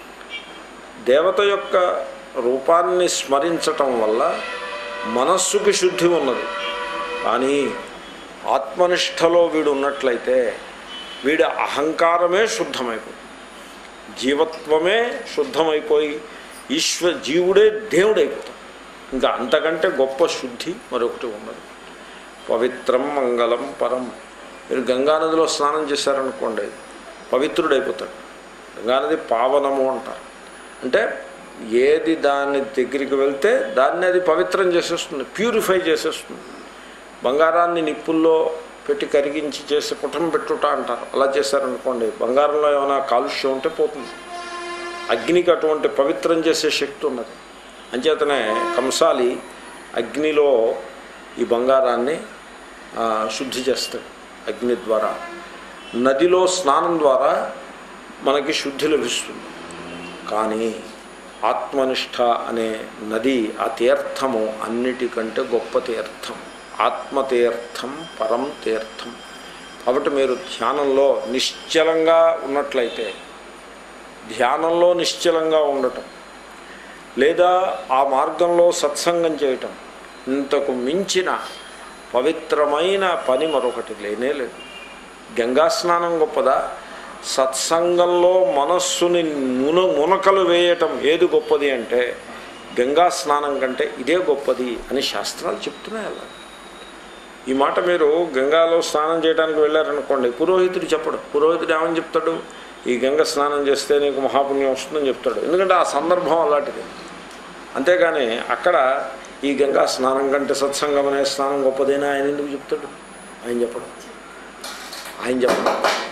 దేవత యొక్క రూపాన్ని స్మరించటం వల్ల మనస్సుకి శుద్ధి ఉన్నది కానీ ఆత్మనిష్టలో వీడు ఉన్నట్లయితే వీడి అహంకారమే శుద్ధమైపోతుంది జీవత్వమే శుద్ధమైపోయి ఈశ్వ జీవుడే దేవుడైపోతాడు ఇంకా అంతకంటే గొప్ప శుద్ధి మరొకటి ఉన్నది పవిత్రం మంగళం పరం మీరు గంగానదిలో స్నానం చేశారనుకోండి పవిత్రుడైపోతాడు గంగానది పావనము అంటారు అంటే ఏది దాని దగ్గరికి వెళ్తే దాన్ని అది పవిత్రం చేసేస్తుంది ప్యూరిఫై చేసేస్తుంది బంగారాన్ని నిప్పుల్లో పెట్టి కరిగించి చేసి పుటం పెట్టుట అంటారు అలా చేశారనుకోండి బంగారంలో ఏమైనా కాలుష్యం ఉంటే పోతుంది అగ్నికి అటువంటి పవిత్రం చేసే శక్తి ఉన్నది అంచేతనే కంసాలి అగ్నిలో ఈ బంగారాన్ని ఆ, శుద్ధి చేస్తాడు అగ్ని ద్వారా నదిలో స్నానం ద్వారా మనకి శుద్ధి లభిస్తుంది కానీ ఆత్మనిష్ట అనే నది ఆ తీర్థము అన్నిటికంటే గొప్ప తీర్థం ఆత్మతీర్థం పరం తీర్థం కాబట్టి మీరు ధ్యానంలో నిశ్చలంగా ఉన్నట్లయితే ధ్యానంలో నిశ్చలంగా ఉండటం లేదా ఆ మార్గంలో సత్సంగం చేయటం ఇంతకు మించిన పవిత్రమైన పని మరొకటి లేనే లేదు గంగా స్నానం గొప్పదా సత్సంగంలో మనస్సుని మున మునకలు వేయటం ఏది గొప్పది అంటే గంగా స్నానం కంటే ఇదే గొప్పది అని శాస్త్రాలు చెప్తున్నాయి అలా ఈ మాట మీరు గంగాలో స్నానం చేయడానికి వెళ్ళారనుకోండి పురోహితుడు చెప్పడు పురోహితుడు ఏమని చెప్తాడు ఈ గంగ స్నానం చేస్తే నీకు మహాపుణ్యం వస్తుందని చెప్తాడు ఎందుకంటే ఆ సందర్భం అలాంటిది అంతేగాని అక్కడ ఈ గంగా స్నానం కంటే సత్సంగం అనే స్నానం గొప్పదేనా ఆయన ఎందుకు చెప్తాడు ఆయన చెప్పడం ఆయన చెప్పడం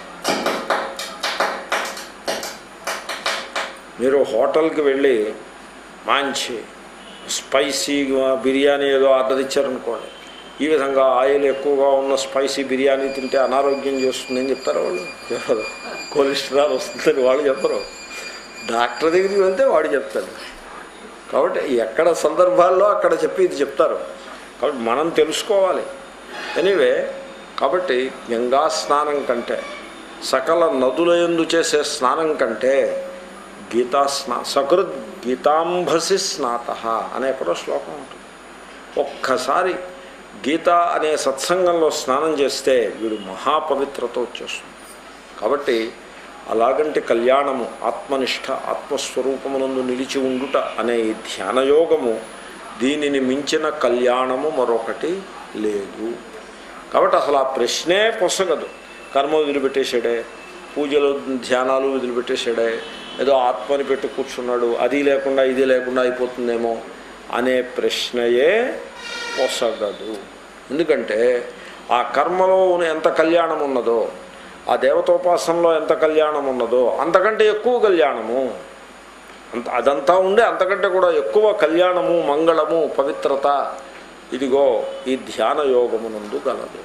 మీరు హోటల్కి వెళ్ళి మంచి స్పైసీ బిర్యానీ ఏదో ఆర్డర్ ఇచ్చారనుకోండి ఈ విధంగా ఆయిల్ ఎక్కువగా ఉన్న స్పైసీ బిర్యానీ తింటే అనారోగ్యం చేస్తుందని చెప్తారు వాళ్ళు చెప్పరు కొలెస్ట్రాల్ వస్తుందని వాళ్ళు చెప్పరు డాక్టర్ దగ్గరికి వెళ్తే వాడు చెప్తాడు కాబట్టి ఎక్కడ సందర్భాల్లో అక్కడ చెప్పి ఇది చెప్తారు కాబట్టి మనం తెలుసుకోవాలి ఎనీవే కాబట్టి గంగా స్నానం కంటే సకల నదుల యందు చేసే స్నానం కంటే గీతా స్నా సకృద్ గీతాంభసి స్నాత అనే ఎక్కడో శ్లోకం ఉంటుంది ఒక్కసారి గీత అనే సత్సంగంలో స్నానం చేస్తే వీడు మహాపవిత్రత వచ్చేస్తుంది కాబట్టి అలాగంటి కళ్యాణము ఆత్మనిష్ట ఆత్మస్వరూపమునందు నిలిచి ఉండుట అనే ఈ ధ్యానయోగము దీనిని మించిన కళ్యాణము మరొకటి లేదు కాబట్టి అసలు ఆ ప్రశ్నే పొసగదు కర్మ వదిలిపెట్టేశాడే పూజలు ధ్యానాలు వదిలిపెట్టేశాడే ఏదో ఆత్మని పెట్టి కూర్చున్నాడు అది లేకుండా ఇది లేకుండా అయిపోతుందేమో అనే ప్రశ్నయే పొసగదు ఎందుకంటే ఆ కర్మలో ఎంత కళ్యాణం ఉన్నదో ఆ దేవతోపాసనలో ఎంత కళ్యాణం ఉన్నదో అంతకంటే ఎక్కువ కళ్యాణము అంత అదంతా ఉండే అంతకంటే కూడా ఎక్కువ కళ్యాణము మంగళము పవిత్రత ఇదిగో ఈ ధ్యాన యోగమునందు గలదు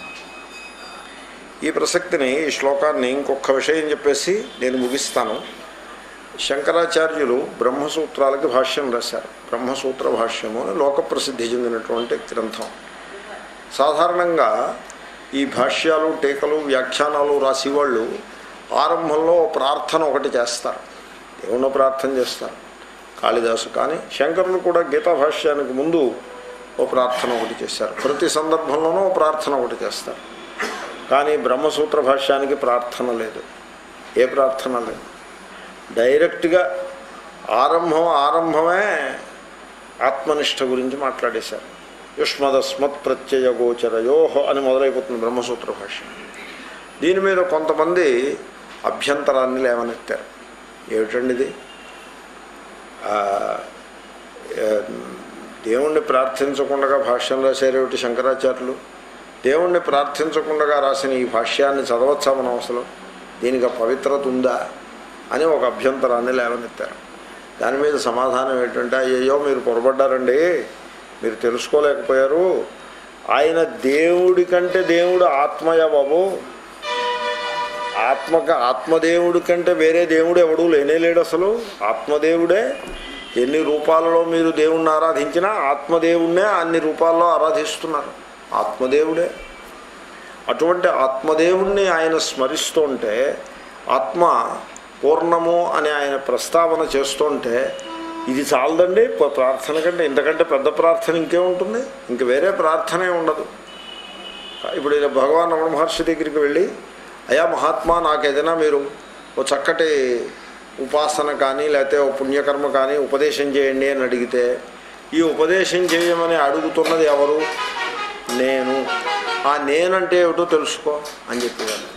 ఈ ప్రసక్తిని ఈ శ్లోకాన్ని ఇంకొక విషయం చెప్పేసి నేను ముగిస్తాను శంకరాచార్యులు బ్రహ్మసూత్రాలకి భాష్యం రాశారు బ్రహ్మసూత్ర భాష్యము అని లోక ప్రసిద్ధి చెందినటువంటి గ్రంథం సాధారణంగా ఈ భాష్యాలు టీకలు వ్యాఖ్యానాలు రాసేవాళ్ళు ఆరంభంలో ఓ ప్రార్థన ఒకటి చేస్తారు దేవుణ్ణి ప్రార్థన చేస్తారు కాళిదాసు కానీ శంకరులు కూడా గీతా భాష్యానికి ముందు ఓ ప్రార్థన ఒకటి చేశారు ప్రతి సందర్భంలోనూ ఓ ప్రార్థన ఒకటి చేస్తారు కానీ బ్రహ్మసూత్ర భాష్యానికి ప్రార్థన లేదు ఏ ప్రార్థన లేదు డైరెక్ట్గా ఆరంభం ఆరంభమే ఆత్మనిష్ట గురించి మాట్లాడేశారు యుష్మదస్మత్ ప్రత్యయ గోచరయోహో అని మొదలైపోతుంది బ్రహ్మసూత్ర భాష్యం దీని మీద కొంతమంది అభ్యంతరాన్ని లేవనెత్తారు ఏమిటండి ఇది ఆ, ఏ, దేవుణ్ణి ప్రార్థించకుండా భాష్యం రాశారేమిటి శంకరాచార్యులు దేవుణ్ణి ప్రార్థించకుండా రాసిన ఈ భాష్యాన్ని చదవచ్చా మనం అసలు దీనికి ఆ పవిత్రత ఉందా అని ఒక అభ్యంతరాన్ని లేవనెత్తారు దాని మీద సమాధానం ఏంటంటే అయ్యో మీరు పొరపడ్డారండి మీరు తెలుసుకోలేకపోయారు ఆయన దేవుడి కంటే దేవుడు ఆత్మయ బాబు ఆత్మక ఆత్మదేవుడి కంటే వేరే దేవుడు ఎవడూ లేనే లేడు అసలు ఆత్మదేవుడే ఎన్ని రూపాలలో మీరు దేవుణ్ణి ఆరాధించినా ఆత్మదేవుణ్ణే అన్ని రూపాల్లో ఆరాధిస్తున్నారు ఆత్మదేవుడే అటువంటి ఆత్మదేవుణ్ణి ఆయన స్మరిస్తుంటే ఆత్మ పూర్ణము అని ఆయన ప్రస్తావన చేస్తుంటే ఇది చాలదండి ప- ప్రార్థన కంటే ఇంతకంటే పెద్ద ప్రార్థన ఇంకే ఉంటుంది ఇంక వేరే ప్రార్థనే ఉండదు ఇప్పుడు ఇలా భగవాన్ రమణ మహర్షి దగ్గరికి వెళ్ళి అయా మహాత్మా నాకు ఏదైనా మీరు ఓ చక్కటి ఉపాసన కానీ లేకపోతే ఓ పుణ్యకర్మ కానీ ఉపదేశం చేయండి అని అడిగితే ఈ ఉపదేశం చేయమని అడుగుతున్నది ఎవరు నేను ఆ నేనంటే ఏమిటో తెలుసుకో అని చెప్పేవాడు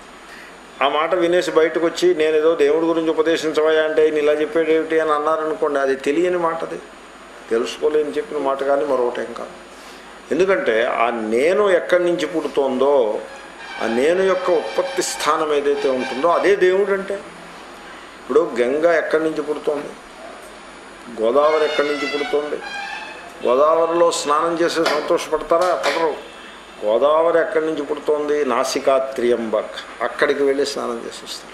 ఆ మాట వినేసి బయటకు వచ్చి నేను ఏదో దేవుడి గురించి ఉపదేశించవా అంటే ఈయన ఇలా చెప్పాడు ఏమిటి అని అన్నారనుకోండి అది తెలియని మాట అది తెలుసుకోలేని చెప్పిన మాట కానీ మరొకటేం కాదు ఎందుకంటే ఆ నేను ఎక్కడి నుంచి పుడుతోందో ఆ నేను యొక్క ఉత్పత్తి స్థానం ఏదైతే ఉంటుందో అదే దేవుడు అంటే ఇప్పుడు గంగ ఎక్కడి నుంచి పుడుతోంది గోదావరి ఎక్కడి నుంచి పుడుతోంది గోదావరిలో స్నానం చేసి సంతోషపడతారా పడరు గోదావరి ఎక్కడి నుంచి పుడుతోంది నాసికా త్రియంబక్ అక్కడికి వెళ్ళి స్నానం చేసి వస్తారు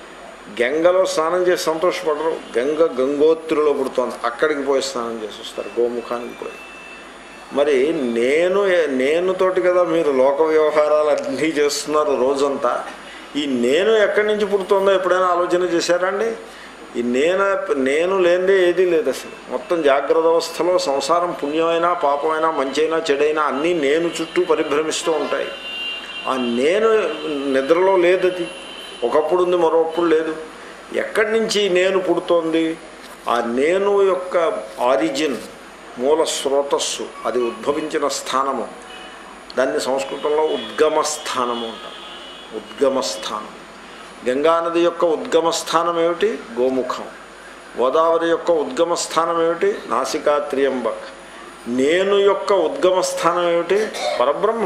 గంగలో స్నానం చేసి సంతోషపడరు గంగ గంగోత్రిలో పుడుతోంది అక్కడికి పోయి స్నానం చేసి వస్తారు గోముఖానికి పోయి మరి నేను నేనుతోటి కదా మీరు లోక వ్యవహారాలు అన్నీ చేస్తున్నారు రోజంతా ఈ నేను ఎక్కడి నుంచి పుడుతుందో ఎప్పుడైనా ఆలోచన చేశారండి ఈ నేను నేను లేనిదే ఏదీ లేదు అసలు మొత్తం జాగ్రత్త అవస్థలో సంసారం పుణ్యమైనా పాపమైనా మంచైనా చెడైనా అన్నీ నేను చుట్టూ పరిభ్రమిస్తూ ఉంటాయి ఆ నేను నిద్రలో లేదు అది ఒకప్పుడు ఉంది మరొకప్పుడు లేదు ఎక్కడి నుంచి నేను పుడుతోంది ఆ నేను యొక్క ఆరిజిన్ మూల స్రోతస్సు అది ఉద్భవించిన స్థానము దాన్ని సంస్కృతంలో ఉద్గమ స్థానము అంటారు ఉద్గమ స్థానం గంగానది యొక్క ఉద్గమ స్థానం ఏమిటి గోముఖం గోదావరి యొక్క ఉద్గమ స్థానం ఏమిటి నాసికా త్రియంబక్ నేను యొక్క ఉద్గమ స్థానం ఏమిటి పరబ్రహ్మ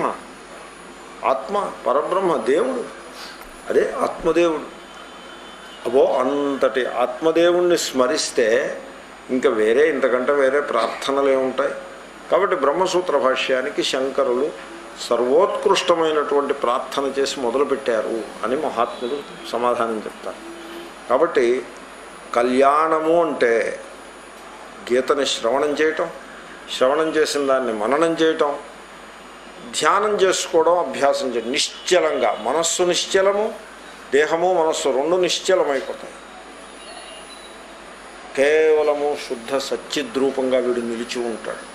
ఆత్మ పరబ్రహ్మ దేవుడు అదే ఆత్మదేవుడు అబో అంతటి ఆత్మదేవుణ్ణి స్మరిస్తే ఇంకా వేరే ఇంతకంటే వేరే ప్రార్థనలు ఏముంటాయి కాబట్టి బ్రహ్మసూత్ర భాష్యానికి శంకరులు సర్వోత్కృష్టమైనటువంటి ప్రార్థన చేసి మొదలుపెట్టారు అని మహాత్ములు సమాధానం చెప్తారు కాబట్టి కళ్యాణము అంటే గీతని శ్రవణం చేయటం శ్రవణం చేసిన దాన్ని మననం చేయటం ధ్యానం చేసుకోవడం అభ్యాసం చేయడం నిశ్చలంగా మనస్సు నిశ్చలము దేహము మనస్సు రెండు నిశ్చలమైపోతాయి కేవలము శుద్ధ సచ్చిద్రూపంగా వీడు నిలిచి ఉంటాడు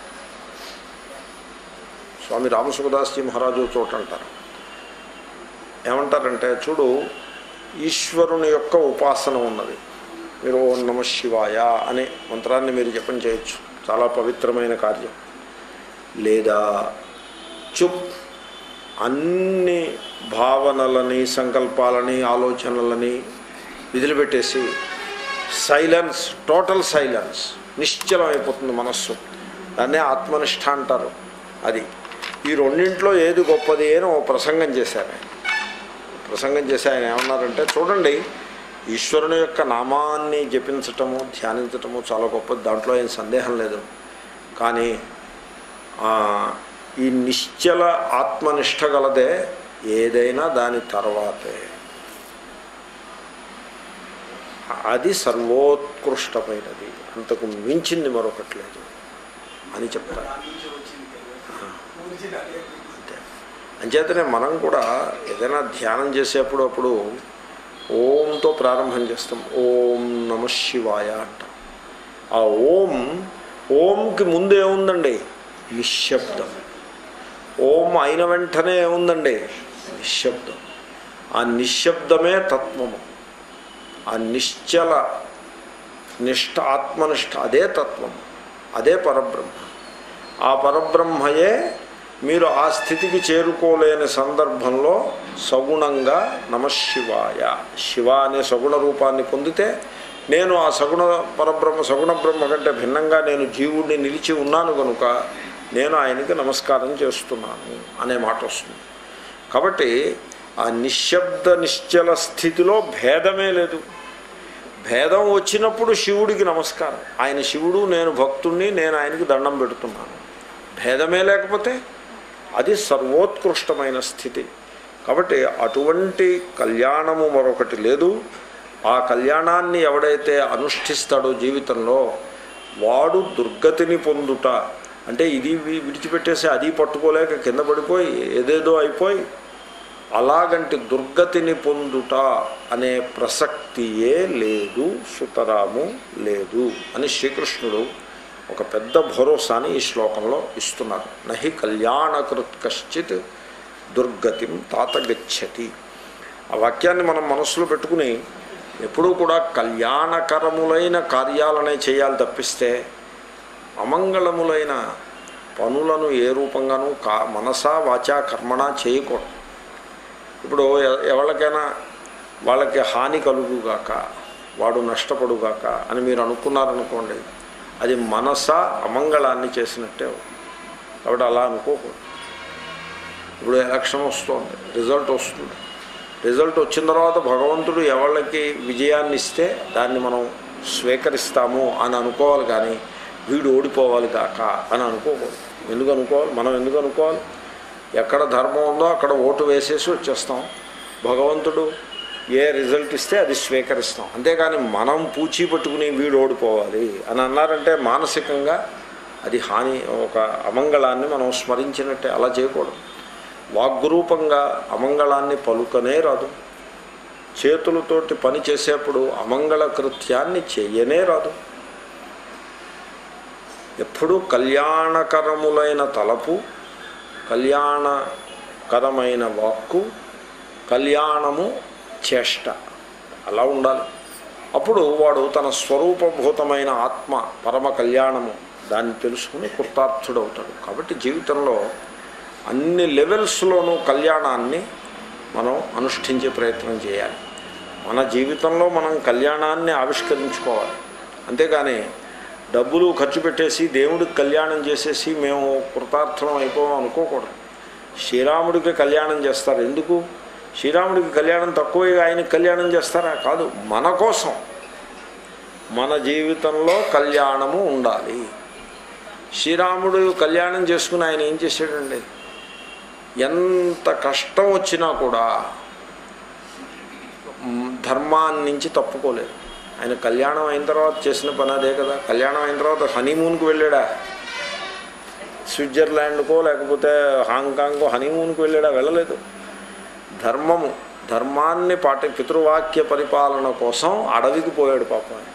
స్వామి రామసుఖదాస్జీ మహారాజు చోట అంటారు ఏమంటారంటే చూడు ఈశ్వరుని యొక్క ఉపాసన ఉన్నది మీరు ఓం నమ శివాయ అనే మంత్రాన్ని మీరు జపం చేయొచ్చు చాలా పవిత్రమైన కార్యం లేదా చుప్ అన్ని భావనలని సంకల్పాలని ఆలోచనలని విదిలిపెట్టేసి సైలెన్స్ టోటల్ సైలెన్స్ నిశ్చలం అయిపోతుంది మనస్సు దాన్నే ఆత్మనిష్ట అంటారు అది ఈ రెండింట్లో ఏది గొప్పది అని ఓ ప్రసంగం చేశారు ఆయన ప్రసంగం చేసి ఆయన ఏమన్నారంటే చూడండి ఈశ్వరుని యొక్క నామాన్ని జపించటము ధ్యానించటము చాలా గొప్పది దాంట్లో ఏం సందేహం లేదు కానీ ఆ, ఈ నిశ్చల ఆత్మనిష్ట గలదే ఏదైనా దాని తర్వాతే అది సర్వోత్కృష్టమైనది అంతకు మించింది మరొకటి లేదు అని చెప్తారు దాని నుంచి వచ్చింది కదా ఊరిజిన్ అదే అంతే అంచేతనే మనం కూడా ఏదైనా ధ్యానం చేసేప్పుడు అప్పుడు ఓంతో ప్రారంభం చేస్తాం ఓం నమ శివాయ అంటాం ఆ ఓం ఓంకి ముందు ఏముందండి నిశ్శబ్దం ఓం అయిన వెంటనే ఏముందండి నిశ్శబ్దం ఆ నిశ్శబ్దమే తత్వము ఆ నిశ్చల నిష్ఠ ఆత్మనిష్ట అదే తత్వం అదే పరబ్రహ్మ ఆ పరబ్రహ్మయే మీరు ఆ స్థితికి చేరుకోలేని సందర్భంలో సగుణంగా నమశివాయ శివ అనే సగుణ రూపాన్ని పొందితే నేను ఆ సగుణ పరబ్రహ్మ సగుణ బ్రహ్మ కంటే భిన్నంగా నేను జీవుడిని నిలిచి ఉన్నాను కనుక నేను ఆయనకి నమస్కారం చేస్తున్నాను అనే మాట వస్తుంది కాబట్టి ఆ నిశ్శబ్ద నిశ్చల స్థితిలో భేదమే లేదు భేదం వచ్చినప్పుడు శివుడికి నమస్కారం ఆయన శివుడు నేను భక్తుణ్ణి నేను ఆయనకి దండం పెడుతున్నాను భేదమే లేకపోతే అది సర్వోత్కృష్టమైన స్థితి కాబట్టి అటువంటి కళ్యాణము మరొకటి లేదు ఆ కళ్యాణాన్ని ఎవడైతే అనుష్ఠిస్తాడో జీవితంలో వాడు దుర్గతిని పొందుట అంటే ఇది వి- విడిచిపెట్టేసి అది పట్టుకోలేక కింద పడిపోయి ఏదేదో అయిపోయి అలాగంటి దుర్గతిని పొందుట అనే ప్రసక్తియే లేదు సుతరాము లేదు అని శ్రీకృష్ణుడు ఒక పెద్ద భరోసాని ఈ శ్లోకంలో ఇస్తున్నారు నహి కళ్యాణకృత్ కశ్చిత్ దుర్గతిం తాత గచ్చతి ఆ వాక్యాన్ని మనం మనస్సులో పెట్టుకుని ఎప్పుడూ కూడా కళ్యాణకరములైన కార్యాలనే చేయాలి తప్పిస్తే అమంగళములైన పనులను ఏ రూపంగానూ కా మనసా వాచా కర్మణ చేయకూడదు ఇప్పుడు ఎ- ఎవరికైనా వాళ్ళకి హాని కలుగుగాక వాడు నష్టపడుగాక అని మీరు అనుకున్నారనుకోండి అది మనస అమంగళాన్ని చేసినట్టే అవుతుంది. కాబట్టి అలా అనుకోకూడదు ఇప్పుడు ఎలక్షన్ వస్తుంది రిజల్ట్ వస్తుంది రిజల్ట్ వచ్చిన తర్వాత భగవంతుడు ఎవళ్ళకి విజయాన్ని ఇస్తే దాన్ని మనం స్వీకరిస్తాము అని అనుకోవాలి కానీ వీడు ఓడిపోవాలి కాక అని అనుకోకూడదు ఎందుకు అనుకోవాలి మనం ఎందుకు అనుకోవాలి ఎక్కడ ధర్మం ఉందో అక్కడ ఓటు వేసేసి వచ్చేస్తాం భగవంతుడు ఏ రిజల్ట్ ఇస్తే అది స్వీకరిస్తాం అంతేగాని మనం పూచీ పట్టుకుని వీడు ఓడిపోవాలి అని అన్నారంటే మానసికంగా అది హాని ఒక అమంగళాన్ని మనం స్మరించినట్టే అలా చేయకూడదు వాగ్రూపంగా అమంగళాన్ని పలుకనే రాదు చేతులతోటి పని చేసేప్పుడు అమంగళ కృత్యాన్ని చెయ్యనే రాదు ఎప్పుడూ కళ్యాణకరములైన తలపు కళ్యాణకరమైన వాక్కు కళ్యాణము చేష్ట అలా ఉండాలి అప్పుడు వాడు తన స్వరూపభూతమైన ఆత్మ పరమ కళ్యాణము దాన్ని తెలుసుకుని కృతార్థుడవుతాడు కాబట్టి జీవితంలో అన్ని లెవెల్స్లోనూ కళ్యాణాన్ని మనం అనుష్ఠించే ప్రయత్నం చేయాలి మన జీవితంలో మనం కళ్యాణాన్ని ఆవిష్కరించుకోవాలి అంతేగాని డబ్బులు ఖర్చు పెట్టేసి దేవుడికి కళ్యాణం చేసేసి మేము కృతార్థం అయిపోవాం అనుకోకూడదు శ్రీరాముడికి కళ్యాణం చేస్తారు ఎందుకు శ్రీరాముడికి కళ్యాణం తక్కువగా ఆయనకి కళ్యాణం చేస్తారా కాదు మన కోసం మన జీవితంలో కళ్యాణము ఉండాలి శ్రీరాముడు కళ్యాణం చేసుకుని ఆయన ఏం చేశాడండి ఎంత కష్టం వచ్చినా కూడా మ్, ధర్మాన్ని నుంచి తప్పుకోలేదు ఆయన కళ్యాణం అయిన తర్వాత చేసిన పని అదే కదా కళ్యాణం అయిన తర్వాత హనీమూన్కి వెళ్ళాడా స్విట్జర్లాండ్కో లేకపోతే హాంకాంగ్కో హనీమూన్కి వెళ్ళాడా వెళ్ళలేదు ధర్మము ధర్మాన్ని పాటి పితృవాక్య పరిపాలన కోసం అడవికి పోయాడు పాపం ఆయన.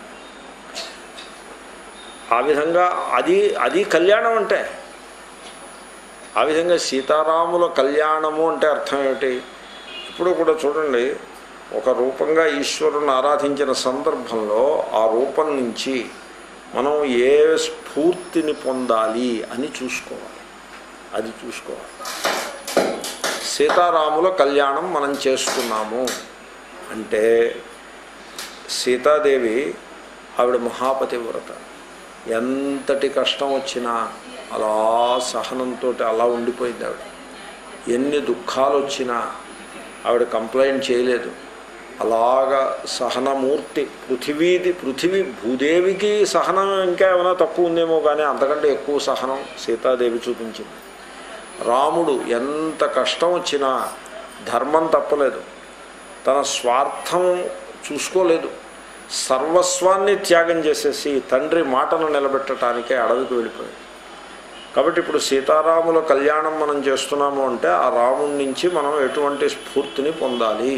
ఆ విధంగా అది అది కళ్యాణం అంటే ఆ విధంగా సీతారాముల కళ్యాణము అంటే అర్థం ఏమిటి ఇప్పుడు కూడా చూడండి ఒక రూపంగా ఈశ్వరుని ఆరాధించిన సందర్భంలో ఆ రూపం నుంచి మనం ఏ స్ఫూర్తిని పొందాలి అని చూసుకోవాలి అది చూసుకోవాలి సీతారాముల కళ్యాణం మనం చేస్తున్నాము అంటే సీతాదేవి ఆవిడ మహాపతివ్రత ఎంతటి కష్టం వచ్చినా అలా సహనంతో అలా ఉండిపోయింది ఆవిడ ఎన్ని దుఃఖాలు వచ్చినా ఆవిడ కంప్లైంట్ చేయలేదు అలాగా సహనమూర్తి పృథివీది పృథివీ భూదేవికి సహనం ఇంకా ఏమైనా తక్కువ ఉందేమో కానీ అంతకంటే ఎక్కువ సహనం సీతాదేవి చూపించింది రాముడు ఎంత కష్టం వచ్చినా ధర్మం తప్పలేదు తన స్వార్థం చూసుకోలేదు సర్వస్వాన్ని త్యాగం చేసేసి తండ్రి మాటను నిలబెట్టడానికే అడవికి వెళ్ళిపోయాడు కాబట్టి ఇప్పుడు సీతారాముల కళ్యాణం మనం చేస్తున్నాము అంటే ఆ రాముడి నుంచి మనం ఎటువంటి స్ఫూర్తిని పొందాలి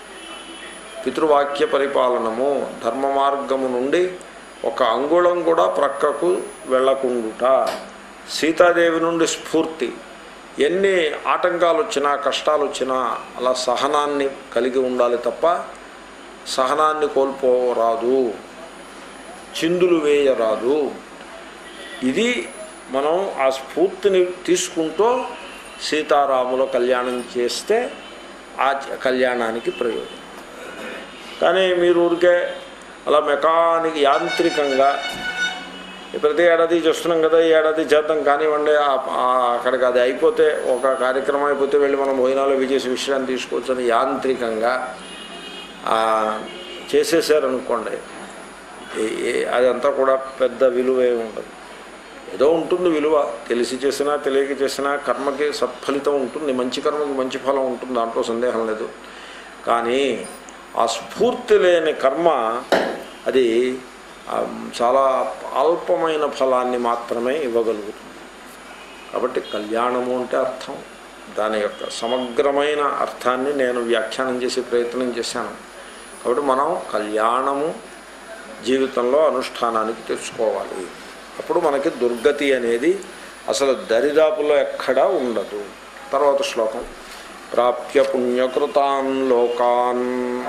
పితృవాక్య పరిపాలనము ధర్మ మార్గము నుండి ఒక అంగుళం కూడా ప్రక్కకు వెళ్ళకుండుట సీతాదేవి నుండి స్ఫూర్తి ఎన్ని ఆటంకాలు వచ్చినా కష్టాలు వచ్చినా అలా సహనాన్ని కలిగి ఉండాలి తప్ప సహనాన్ని కోల్పోరాదు చిందులు వేయరాదు ఇది మనం ఆ స్ఫూర్తిని తీసుకుంటూ సీతారాముల కళ్యాణం చేస్తే ఆ కళ్యాణానికి ప్రయోజనం కానీ మీరు ఊరికే అలా మెకానిక్ యాంత్రికంగా ప్రతి ఏడాది చేస్తున్నాం కదా ఈ ఏడాది చేద్దాం కానివ్వండి ఆ- ఆ అక్కడికి అది అయిపోతే ఒక కార్యక్రమం అయిపోతే వెళ్ళి మనం భోజనాలు ఇవి చేసి విషయాన్ని తీసుకోవచ్చు అని యాంత్రికంగా ఆ, చేసేసారనుకోండి ఏ- ఏ- అదంతా కూడా పెద్ద విలువ ఏమి ఉండదు ఏదో ఉంటుంది విలువ తెలిసి చేసినా తెలియక చేసినా కర్మకి సత్ఫలితం ఉంటుంది మంచి కర్మకి మంచి ఫలం ఉంటుంది దాంట్లో సందేహం లేదు కానీ ఆ స్ఫూర్తి లేని కర్మ అది ఆ, చాలా అల్పమైన ఫలాన్ని మాత్రమే ఇవ్వగలుగుతుంది కాబట్టి కళ్యాణము అంటే అర్థం దాని యొక్క సమగ్రమైన అర్థాన్ని నేను వ్యాఖ్యానం చేసే ప్రయత్నం చేశాను కాబట్టి మనం కళ్యాణము జీవితంలో అనుష్ఠానానికి తెచ్చుకోవాలి అప్పుడు మనకి దుర్గతి అనేది అసలు దరిదాపులో ఎక్కడా ఉండదు తర్వాత శ్లోకం ప్రాప్య పుణ్యకృతాన్ లోకాన్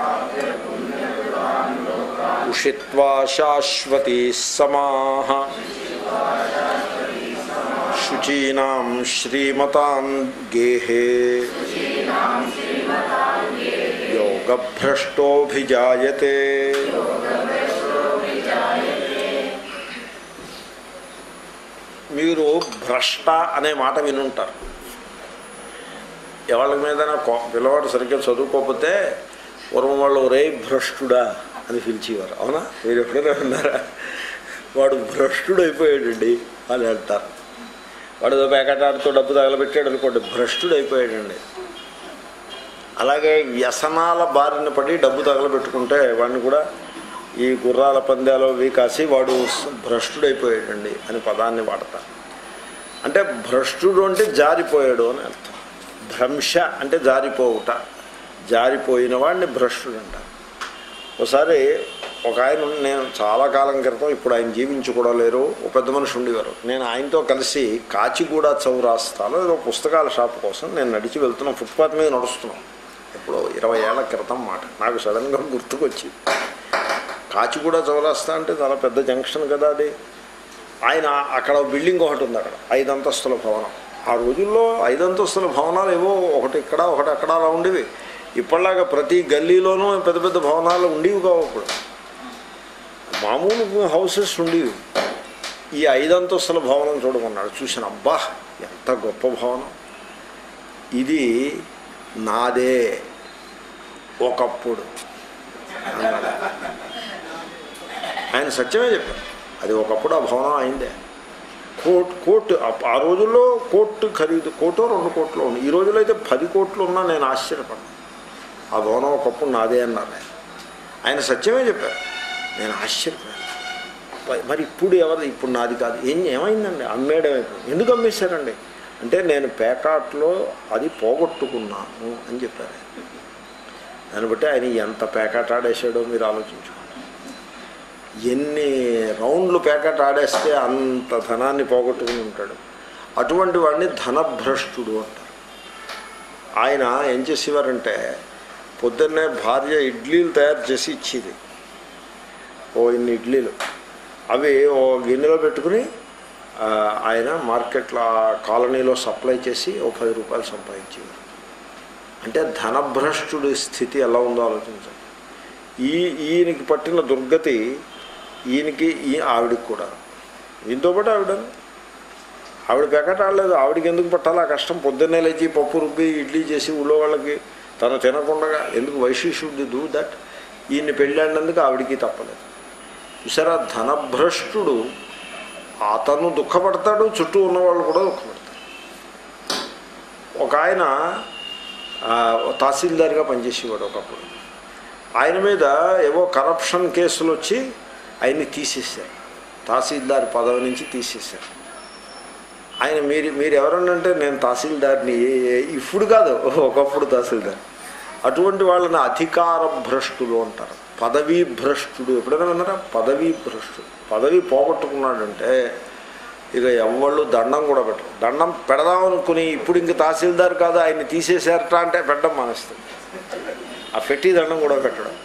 ఉషిత్వా శాశ్వతీ సమాహ శుచీనాం శ్రీమతాం గేహే యోగభ్రష్టోభిజాయతే మీరు భ్రష్ట అనే మాట వినుంటారు ఎవరి మీద పిల్లవాడు సరిగ్గా చదువుకోకపోతే పూర్వం వాళ్ళు ఒరే భ్రష్టుడా అని పిలిచేవారు అవునా మీరు ఎప్పుడైనా విన్నారా వాడు భ్రష్టుడు అయిపోయాడండి అని అంటారు వాడు ఏదో ప్యాకెట్ ఆడుతూ డబ్బు తగలబెట్టాడు అనుకోండి భ్రష్టుడు అయిపోయాడండి అలాగే వ్యసనాల బారిన పడి డబ్బు తగలబెట్టుకుంటే వాడిని కూడా ఈ గుర్రాల పందాలు అవి కాసి వాడు భ్రష్టుడైపోయాడండి అని పదాన్ని వాడతారు అంటే భ్రష్టుడు అంటే జారిపోయాడు అని అర్థం భ్రంశ అంటే జారిపోవుట జారిపోయిన వాడిని భ్రష్టుడు అంటారు ఒకసారి ఒక ఆయన ఉన్న- నేను చాలా కాలం క్రితం ఇప్పుడు ఆయన జీవించి కూడా లేరు ఒక పెద్ద మనిషి ఉండేవారు నేను ఆయనతో కలిసి కాచిగూడ చౌరాస్తాలో ఏదో పుస్తకాల షాప్ కోసం నేను నడిచి వెళ్తున్నాం ఫుట్పాత్ మీద నడుస్తున్నాం ఎప్పుడో ఇరవై ఏళ్ల క్రితం మాట నాకు సడన్గా గుర్తుకొచ్చి కాచిగూడ చౌరాస్తా అంటే చాలా పెద్ద జంక్షన్ కదా అది ఆయన అక్కడ ఒక బిల్డింగ్ ఒకటి ఉంది అక్కడ ఐదు అంతస్తుల భవనం ఆ రోజుల్లో ఐదు అంతస్తుల భవనాలు ఏవో ఒకటి ఇక్కడ ఒకటి అక్కడ అలా ఉండేవి ఇప్పటిలాగా ప్రతి గల్లీలోనూ పెద్ద పెద్ద భవనాలు ఉండేవి కావు అప్పుడు మామూలు హౌసెస్ ఉండేవి ఈ ఐదు అంతస్తుల భవనం చూడమన్నాడు చూసిన అబ్బా ఎంత గొప్ప భవనం ఇది నాదే ఒకప్పుడు అన్నాడు ఆయన సత్యమే చెప్పారు అది ఒకప్పుడు ఆ భవనం అయిందే కోట్ కోర్టు ఆ- ఆ రోజుల్లో కోర్టు ఖరీదు కోటో రెండు కోట్లు ఉంది ఈ రోజుల్లో అయితే పది కోట్లు ఉన్నా నేను ఆశ్చర్యపడ్డాను ఆ భవనం ఒకప్పుడు నాదే అన్నారు ఆయన ఆయన సత్యమే చెప్పారు నేను ఆశ్చర్యపోయాను ప- మరి ఇప్పుడు ఎవరు ఇప్పుడు నాది కాదు ఏం ఏమైందండి అమ్మేయడం అయిపోయింది ఎందుకు అమ్మేశారండి అంటే నేను పేకాట్లో అది పోగొట్టుకున్నాను అని చెప్పారు ఆయన. దాన్ని బట్టి ఆయన ఎంత పేకాట ఆడేశాడో మీరు ఆలోచించుకోండి ఎన్ని రౌండ్లు పేకాట ఆడేస్తే అంత ధనాన్ని పోగొట్టుకుని ఉంటాడు అటువంటి వాడిని ధనభ్రష్టుడు అంటారు ఆయన ఏం చేసేవారంటే పొద్దున్నే భార్య ఇడ్లీలు తయారు చేసి ఇచ్చేది ఓ ఇన్ని ఇడ్లీలు అవి ఓ గిన్నెలో పెట్టుకుని ఆ, ఆయన మార్కెట్లో ఆ కాలనీలో సప్లై చేసి ఓ పది రూపాయలు సంపాదించేవారు అంటే ధనభ్రష్టుడి స్థితి ఎలా ఉందో ఆలోచించండి ఈ ఈయనకి పట్టిన దుర్గతి ఈయనకి ఈ ఆవిడికి కూడా ఈయనతో పాటు ఆవిడను ఆవిడ పెకట ఆడలేదు ఆవిడకి ఎందుకు పట్టాలి ఆ కష్టం పొద్దున్నే లేచి పప్పు రుబ్బి ఇడ్లీ చేసి ఊళ్ళో వాళ్ళకి తను తినకుండా ఎందుకు వైషీ షుడ్ డూ దట్ ఈయన్ని పెళ్ళాడినందుకు ఆవిడికి తప్పలేదు చూసారా ధనభ్రష్టుడు అతను దుఃఖపడతాడు చుట్టూ ఉన్నవాళ్ళు కూడా దుఃఖపడతారు ఒక ఆయన ఆ, తహసీల్దార్గా పనిచేసేవాడు ఒకప్పుడు ఆయన మీద ఏవో కరప్షన్ కేసులు వచ్చి ఆయన్ని తీసేశారు తహసీల్దార్ పదవి నుంచి తీసేశారు ఆయన మీరు మీరు ఎవరన్నంటే నేను తహసీల్దార్ని ఏ- ఏ- ఇప్పుడు కాదు ఒకప్పుడు తహసీల్దార్ అటువంటి వాళ్ళని అధికార భ్రష్టులు అంటారు పదవీ భ్రష్టుడు ఎప్పుడైనా విన్నారా పదవీ భ్రష్టుడు పదవి పోగొట్టుకున్నాడంటే ఇక ఎవళ్ళు దండం కూడా పెట్టరు దండం పెడదాం అనుకుని ఇప్పుడు ఇంక తహసీల్దార్ కాదు ఆయన్ని తీసేశారట అంటే పెట్టడం మానేస్తుంది ఆ పెట్టి దండం కూడా పెట్టడం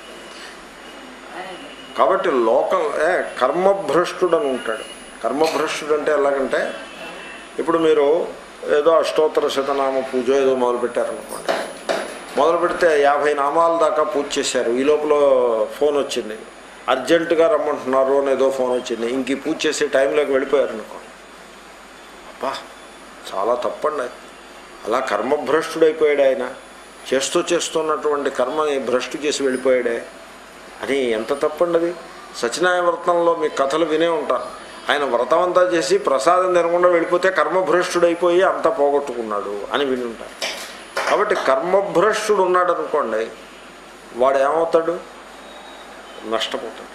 కాబట్టి లోకల్ ఏ కర్మభ్రష్టుడు అని ఉంటాడు కర్మభ్రష్టుడు అంటే ఎలాగంటే ఇప్పుడు మీరు ఏదో అష్టోత్తర శతనామ పూజ ఏదో మొదలు పెట్టారనుకోండి మొదలు పెడితే యాభై నామాల దాకా పూజ చేశారు ఈ లోపల ఫోన్ వచ్చింది అర్జెంటుగా రమ్మంటున్నారు అని ఏదో ఫోన్ వచ్చింది ఇంక ఈ పూజ చేసే టైంలోకి వెళ్ళిపోయారు అనుకోండి అబ్బా చాలా తప్పండి అలా కర్మభ్రష్టుడైపోయాడు ఆయన చేస్తూ చేస్తున్నటువంటి కర్మని భ్రష్టు చేసి వెళ్ళిపోయాడే అని ఎంత తప్పండి అది సత్యనారాయణ వ్రతంలో మీ కథలు వినే ఉంటారు ఆయన వ్రతం అంతా చేసి ప్రసాదం తినకుండా వెళ్ళిపోతే కర్మభ్రష్టుడైపోయి అంతా పోగొట్టుకున్నాడు అని విని ఉంటారు కాబట్టి కర్మభ్రష్టుడు ఉన్నాడు అనుకోండి వాడు ఏమవుతాడు నష్టపోతాడు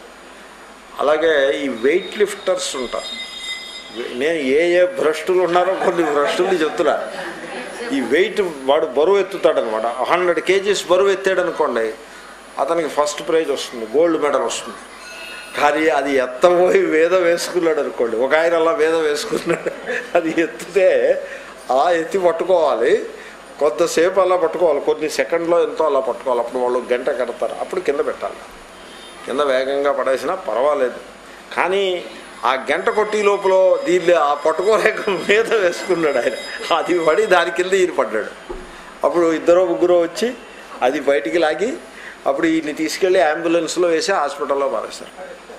అలాగే ఈ వెయిట్ లిఫ్టర్స్ ఉంటారు నేను ఏ ఏ భ్రష్టులు ఉన్నారో కొన్ని భ్రష్టుల్ని చెప్తున్నా ఈ వెయిట్ వాడు బరువు ఎత్తుతాడు అనమాట హండ్రెడ్ కేజీస్ బరువు ఎత్తాడు అనుకోండి అతనికి ఫస్ట్ ప్రైజ్ వస్తుంది గోల్డ్ మెడల్ వస్తుంది కానీ అది ఎత్తపోయి వేద వేసుకున్నాడు అనుకోండి ఒక ఆయన అలా వేద వేసుకున్నాడు అది ఎత్తితే అలా ఎత్తి పట్టుకోవాలి కొంతసేపు అలా పట్టుకోవాలి కొన్ని సెకండ్లో ఎంతో అలా పట్టుకోవాలి అప్పుడు వాళ్ళు గంట కడతారు అప్పుడు కింద పెట్టాలి కింద వేగంగా పడేసినా పర్వాలేదు కానీ ఆ గంట కొట్టి లోపల దీన్ని ఆ పట్టుకోలేక మీద వేసుకున్నాడు ఆయన అది పడి దాని కింద ఈయన పడ్డాడు అప్పుడు ఇద్దరు ముగ్గురు వచ్చి అది బయటికి లాగి అప్పుడు ఈయన్ని తీసుకెళ్ళి అంబులెన్స్లో వేసి హాస్పిటల్లో పారేస్తారు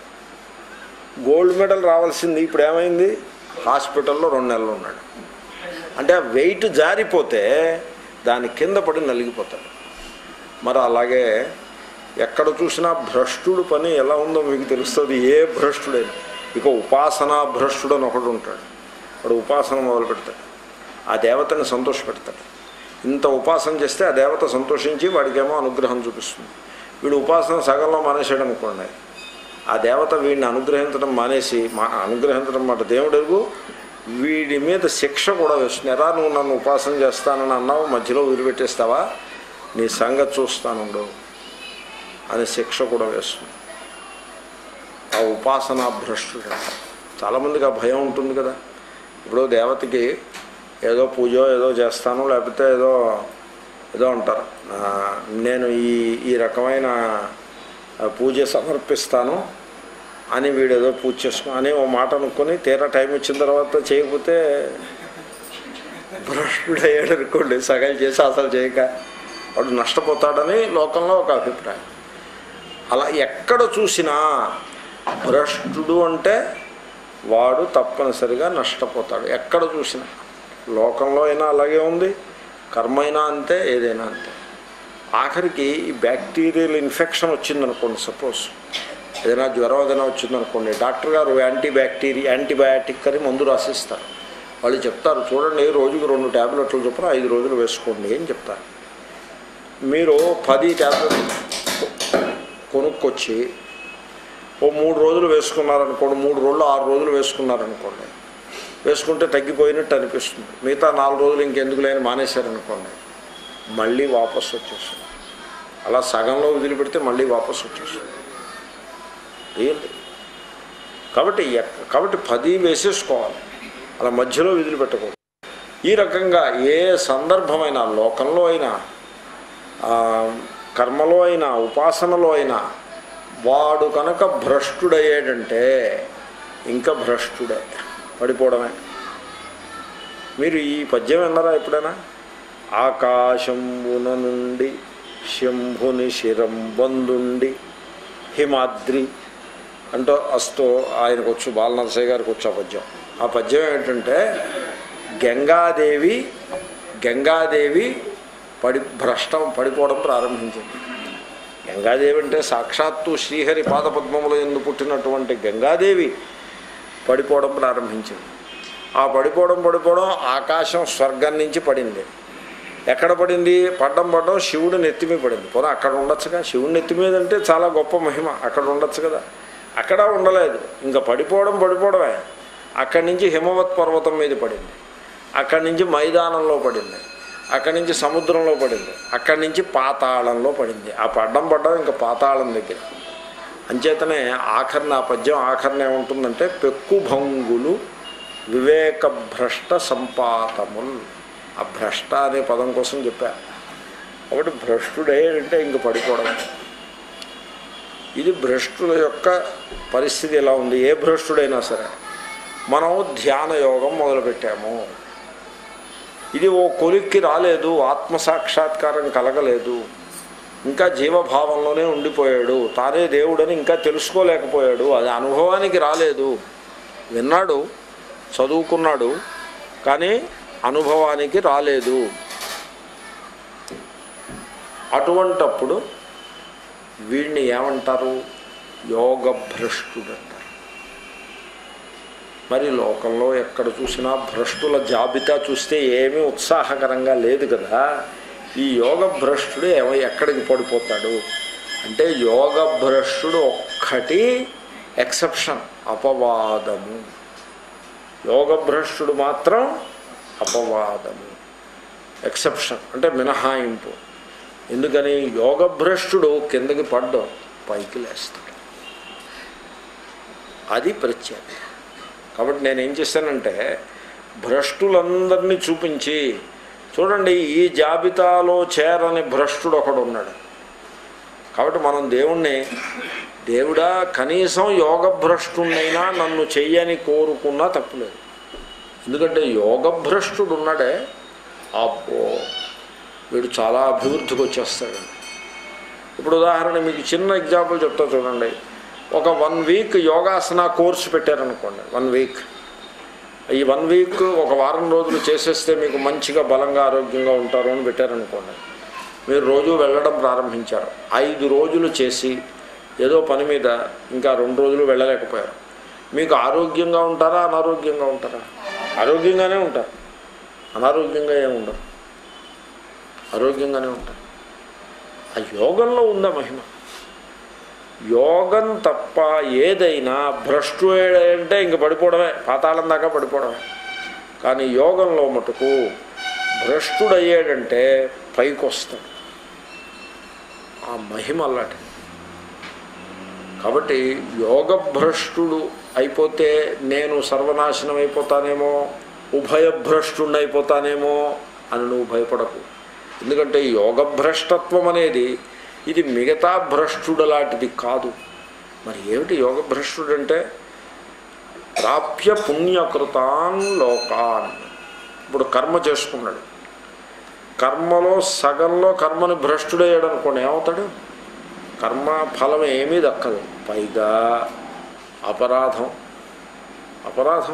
గోల్డ్ మెడల్ రావాల్సింది ఇప్పుడు ఏమైంది హాస్పిటల్లో రెండు నెలలు ఉన్నాడు అంటే ఆ వెయిట్ జారిపోతే దాని కింద పడి నలిగిపోతాడు మరి అలాగే ఎక్కడ చూసినా భ్రష్టుడు పని ఎలా ఉందో మీకు తెలుస్తుంది ఏ భ్రష్టుడైనా ఇక ఉపాసనా భ్రష్టుడు అని ఒకడు ఉంటాడు వాడు ఉపాసన మొదలు పెడతాడు ఆ దేవతని సంతోషపెడతాడు ఇంత ఉపాసన చేస్తే ఆ దేవత సంతోషించి వాడికేమో అనుగ్రహం చూపిస్తుంది వీడు ఉపాసన సగంలో మానేసాడు అనుకోండి ఆ దేవత వీడిని అనుగ్రహించడం మానేసి మా అనుగ్రహించడం మాట దేవుడు ఎరుగు వీడి మీద శిక్ష కూడా వేస్తుంది ఎరా నువ్వు నన్ను ఉపాసన చేస్తానని అన్నావు మధ్యలో వదిలిపెట్టేస్తావా నీ సంగతి చూస్తానుండు అని శిక్ష కూడా వేస్తుంది ఆ ఉపాసన భ్రష్టుడు చాలామందికి ఆ భయం ఉంటుంది కదా ఇప్పుడు దేవతకి ఏదో పూజ ఏదో చేస్తాను లేకపోతే ఏదో ఏదో అంటారు ఆ, నేను ఈ ఈ రకమైన ఆ, పూజ సమర్పిస్తాను అని వీడు ఏదో పూజ చేసుకుని అని ఓ మాట అనుకొని తీరా టైం వచ్చిన తర్వాత చేయకపోతే భ్రష్టుడు అయ్యాడు అనుకోండి సగం చేసి అసలు చేయక వాడు నష్టపోతాడని లోకంలో ఒక అభిప్రాయం అలా ఎక్కడ చూసినా భ్రష్టుడు అంటే వాడు తప్పనిసరిగా నష్టపోతాడు ఎక్కడ చూసినా లోకంలో అయినా అలాగే ఉంది కర్మ అయినా అంతే ఏదైనా అంతే ఆఖరికి ఈ బ్యాక్టీరియల్ ఇన్ఫెక్షన్ వచ్చిందనుకోండి సపోజ్ ఏదైనా జ్వరం ఏదైనా వచ్చిందనుకోండి డాక్టర్ గారు యాంటీ బ్యాక్టీరియా యాంటీబయాటిక్ అని మందు రాసిస్తారు వాళ్ళు చెప్తారు చూడండి రోజుకి రెండు ట్యాబ్లెట్లు చొప్పున ఐదు రోజులు వేసుకోండి అని చెప్తారు మీరు పది ట్యాబ్లెట్లు కొనుక్కొచ్చి ఓ మూడు రోజులు వేసుకున్నారనుకోండి మూడు రోజులు ఆరు రోజులు వేసుకున్నారనుకోండి వేసుకుంటే తగ్గిపోయినట్టు అనిపిస్తుంది మిగతా నాలుగు రోజులు ఇంకెందుకు లేని మానేశారనుకోండి మళ్ళీ వాపసు వచ్చేస్తుంది అలా సగంలో వదిలిపెడితే మళ్ళీ వాపసు వచ్చేస్తుంది రియల్లీ కాబట్టి ఎక్క- కాబట్టి పది వేసేసుకోవాలి అలా మధ్యలో వదిలిపెట్టకూడదు ఈ రకంగా ఏ సందర్భమైనా లోకంలో అయినా ఆ, కర్మలో అయినా ఉపాసనలో అయినా వాడు కనుక భ్రష్టుడయ్యాడంటే ఇంకా భ్రష్టుడే పడిపోవడమే మీరు ఈ పద్యం విన్నారా ఎప్పుడైనా ఆకాశంబున నుండి శంభుని శిరంబందుండి హిమాద్రి అంటూ వస్తూ ఆయనకు వచ్చు బాలనరసయ్య గారికి వచ్చు ఆ పద్యం ఆ పద్యం ఏంటంటే గంగాదేవి గంగాదేవి పడి భ్రష్టం పడిపోవడం ప్రారంభించింది గంగాదేవి అంటే సాక్షాత్తు శ్రీహరి పాదపద్మముల ఎందు పుట్టినటువంటి గంగాదేవి పడిపోవడం ప్రారంభించింది ఆ పడిపోవడం పడిపోవడం ఆకాశం స్వర్గం నుంచి పడింది ఎక్కడ పడింది పడ్డం పడ్డం శివుడు నెత్తి మీద పడింది పోనీ అక్కడ ఉండొచ్చుగా శివుడు నెత్తి మీద అంటే చాలా గొప్ప మహిమ అక్కడ ఉండొచ్చు కదా అక్కడ ఉండలేదు ఇంకా పడిపోవడం పడిపోవడమే అక్కడి నుంచి హిమవత్ పర్వతం మీద పడింది అక్కడి నుంచి మైదానంలో పడింది అక్కడి నుంచి సముద్రంలో పడింది అక్కడి నుంచి పాతాళంలో పడింది ఆ పడ్డం పడ్డం ఇంకా పాతాళం దగ్గర అంచేతనే ఆఖరిన ఆ పద్యం ఆఖరిన ఏముంటుందంటే పెక్కు భంగులు వివేక భ్రష్ట సంపాతముల్ ఆ భ్రష్ట అనే పదం కోసం చెప్పా కాబట్టి భ్రష్టుడే అంటే ఇంక పడిపోవడం ఇది భ్రష్టుల యొక్క పరిస్థితి ఎలా ఉంది ఏ భ్రష్టుడైనా సరే మనం ధ్యాన యోగం మొదలుపెట్టాము ఇది ఓ కొలిక్కి రాలేదు ఆత్మ సాక్షాత్కారం కలగలేదు ఇంకా జీవభావంలోనే ఉండిపోయాడు తానే దేవుడని ఇంకా తెలుసుకోలేకపోయాడు అది అనుభవానికి రాలేదు విన్నాడు చదువుకున్నాడు కానీ అనుభవానికి రాలేదు అటువంటప్పుడు వీడిని ఏమంటారు యోగ భ్రష్టుడు అంటారు మరి లోకంలో ఎక్కడ చూసినా భ్రష్టుల జాబితా చూస్తే ఏమీ ఉత్సాహకరంగా లేదు కదా ఈ యోగ భ్రష్టుడు ఏమో ఎక్కడికి పడిపోతాడు అంటే యోగ భ్రష్టుడు ఒక్కటి ఎక్సెప్షన్ అపవాదము యోగ భ్రష్టుడు మాత్రం అపవాదము ఎక్సెప్షన్ అంటే మినహాయింపు ఎందుకని యోగ భ్రష్టుడు కిందకి పడ్డం పైకి లేస్తాడు అది ప్రత్యేకత కాబట్టి నేనేం చేశానంటే భ్రష్టులందరినీ చూపించి చూడండి ఈ జాబితాలో చేరని భ్రష్టుడు ఒకడు ఉన్నాడు కాబట్టి మనం దేవుణ్ణి దేవుడా కనీసం యోగ భ్రష్టునైనా నన్ను చెయ్యని కోరుకున్నా తప్పులేదు ఎందుకంటే యోగ భ్రష్టుడు ఉన్నాడే అబ్బో వీడు చాలా అభివృద్ధికి వచ్చేస్తాడు ఇప్పుడు ఉదాహరణ మీకు చిన్న ఎగ్జాంపుల్ చెప్తా చూడండి ఒక వన్ వీక్ యోగాసన కోర్సు పెట్టారనుకోండి వన్ వీక్ ఈ వన్ వీక్ ఒక వారం రోజులు చేసేస్తే మీకు మంచిగా బలంగా ఆరోగ్యంగా ఉంటారు అని పెట్టారనుకోండి మీరు రోజు వెళ్ళడం ప్రారంభించారు ఐదు రోజులు చేసి ఏదో పని మీద ఇంకా రెండు రోజులు వెళ్ళలేకపోయారు మీకు ఆరోగ్యంగా ఉంటారా అనారోగ్యంగా ఉంటారా ఆరోగ్యంగానే ఉంటారు అనారోగ్యంగా ఏమి ఉండరు ఆరోగ్యంగానే ఉంటారు ఆ యోగంలో ఉందా మహిమ యోగం తప్ప ఏదైనా భ్రష్టు అంటే ఇంక పడిపోవడమే పాతాళం దాకా పడిపోవడమే కానీ యోగంలో మటుకు భ్రష్టుడయ్యాడంటే పైకి వస్తాడు ఆ మహిమ అలాంటిది కాబట్టి యోగ భ్రష్టుడు అయిపోతే నేను సర్వనాశనం అయిపోతానేమో ఉభయభ్రష్టుణ్ణి అయిపోతానేమో అని నువ్వు భయపడకు ఎందుకంటే యోగ భ్రష్టత్వం అనేది ఇది మిగతా భ్రష్టుడు లాంటిది కాదు మరి ఏమిటి యోగ భ్రష్టుడు అంటే ప్రాప్య పుణ్యకృతాన్ లోకాన్ ఇప్పుడు కర్మ చేసుకున్నాడు కర్మలో సగంలో కర్మని భ్రష్టుడయ్యాడు అనుకోండి ఏమవుతాడు కర్మ ఫలం ఏమీ దక్కదు పైగా అపరాధం అపరాధం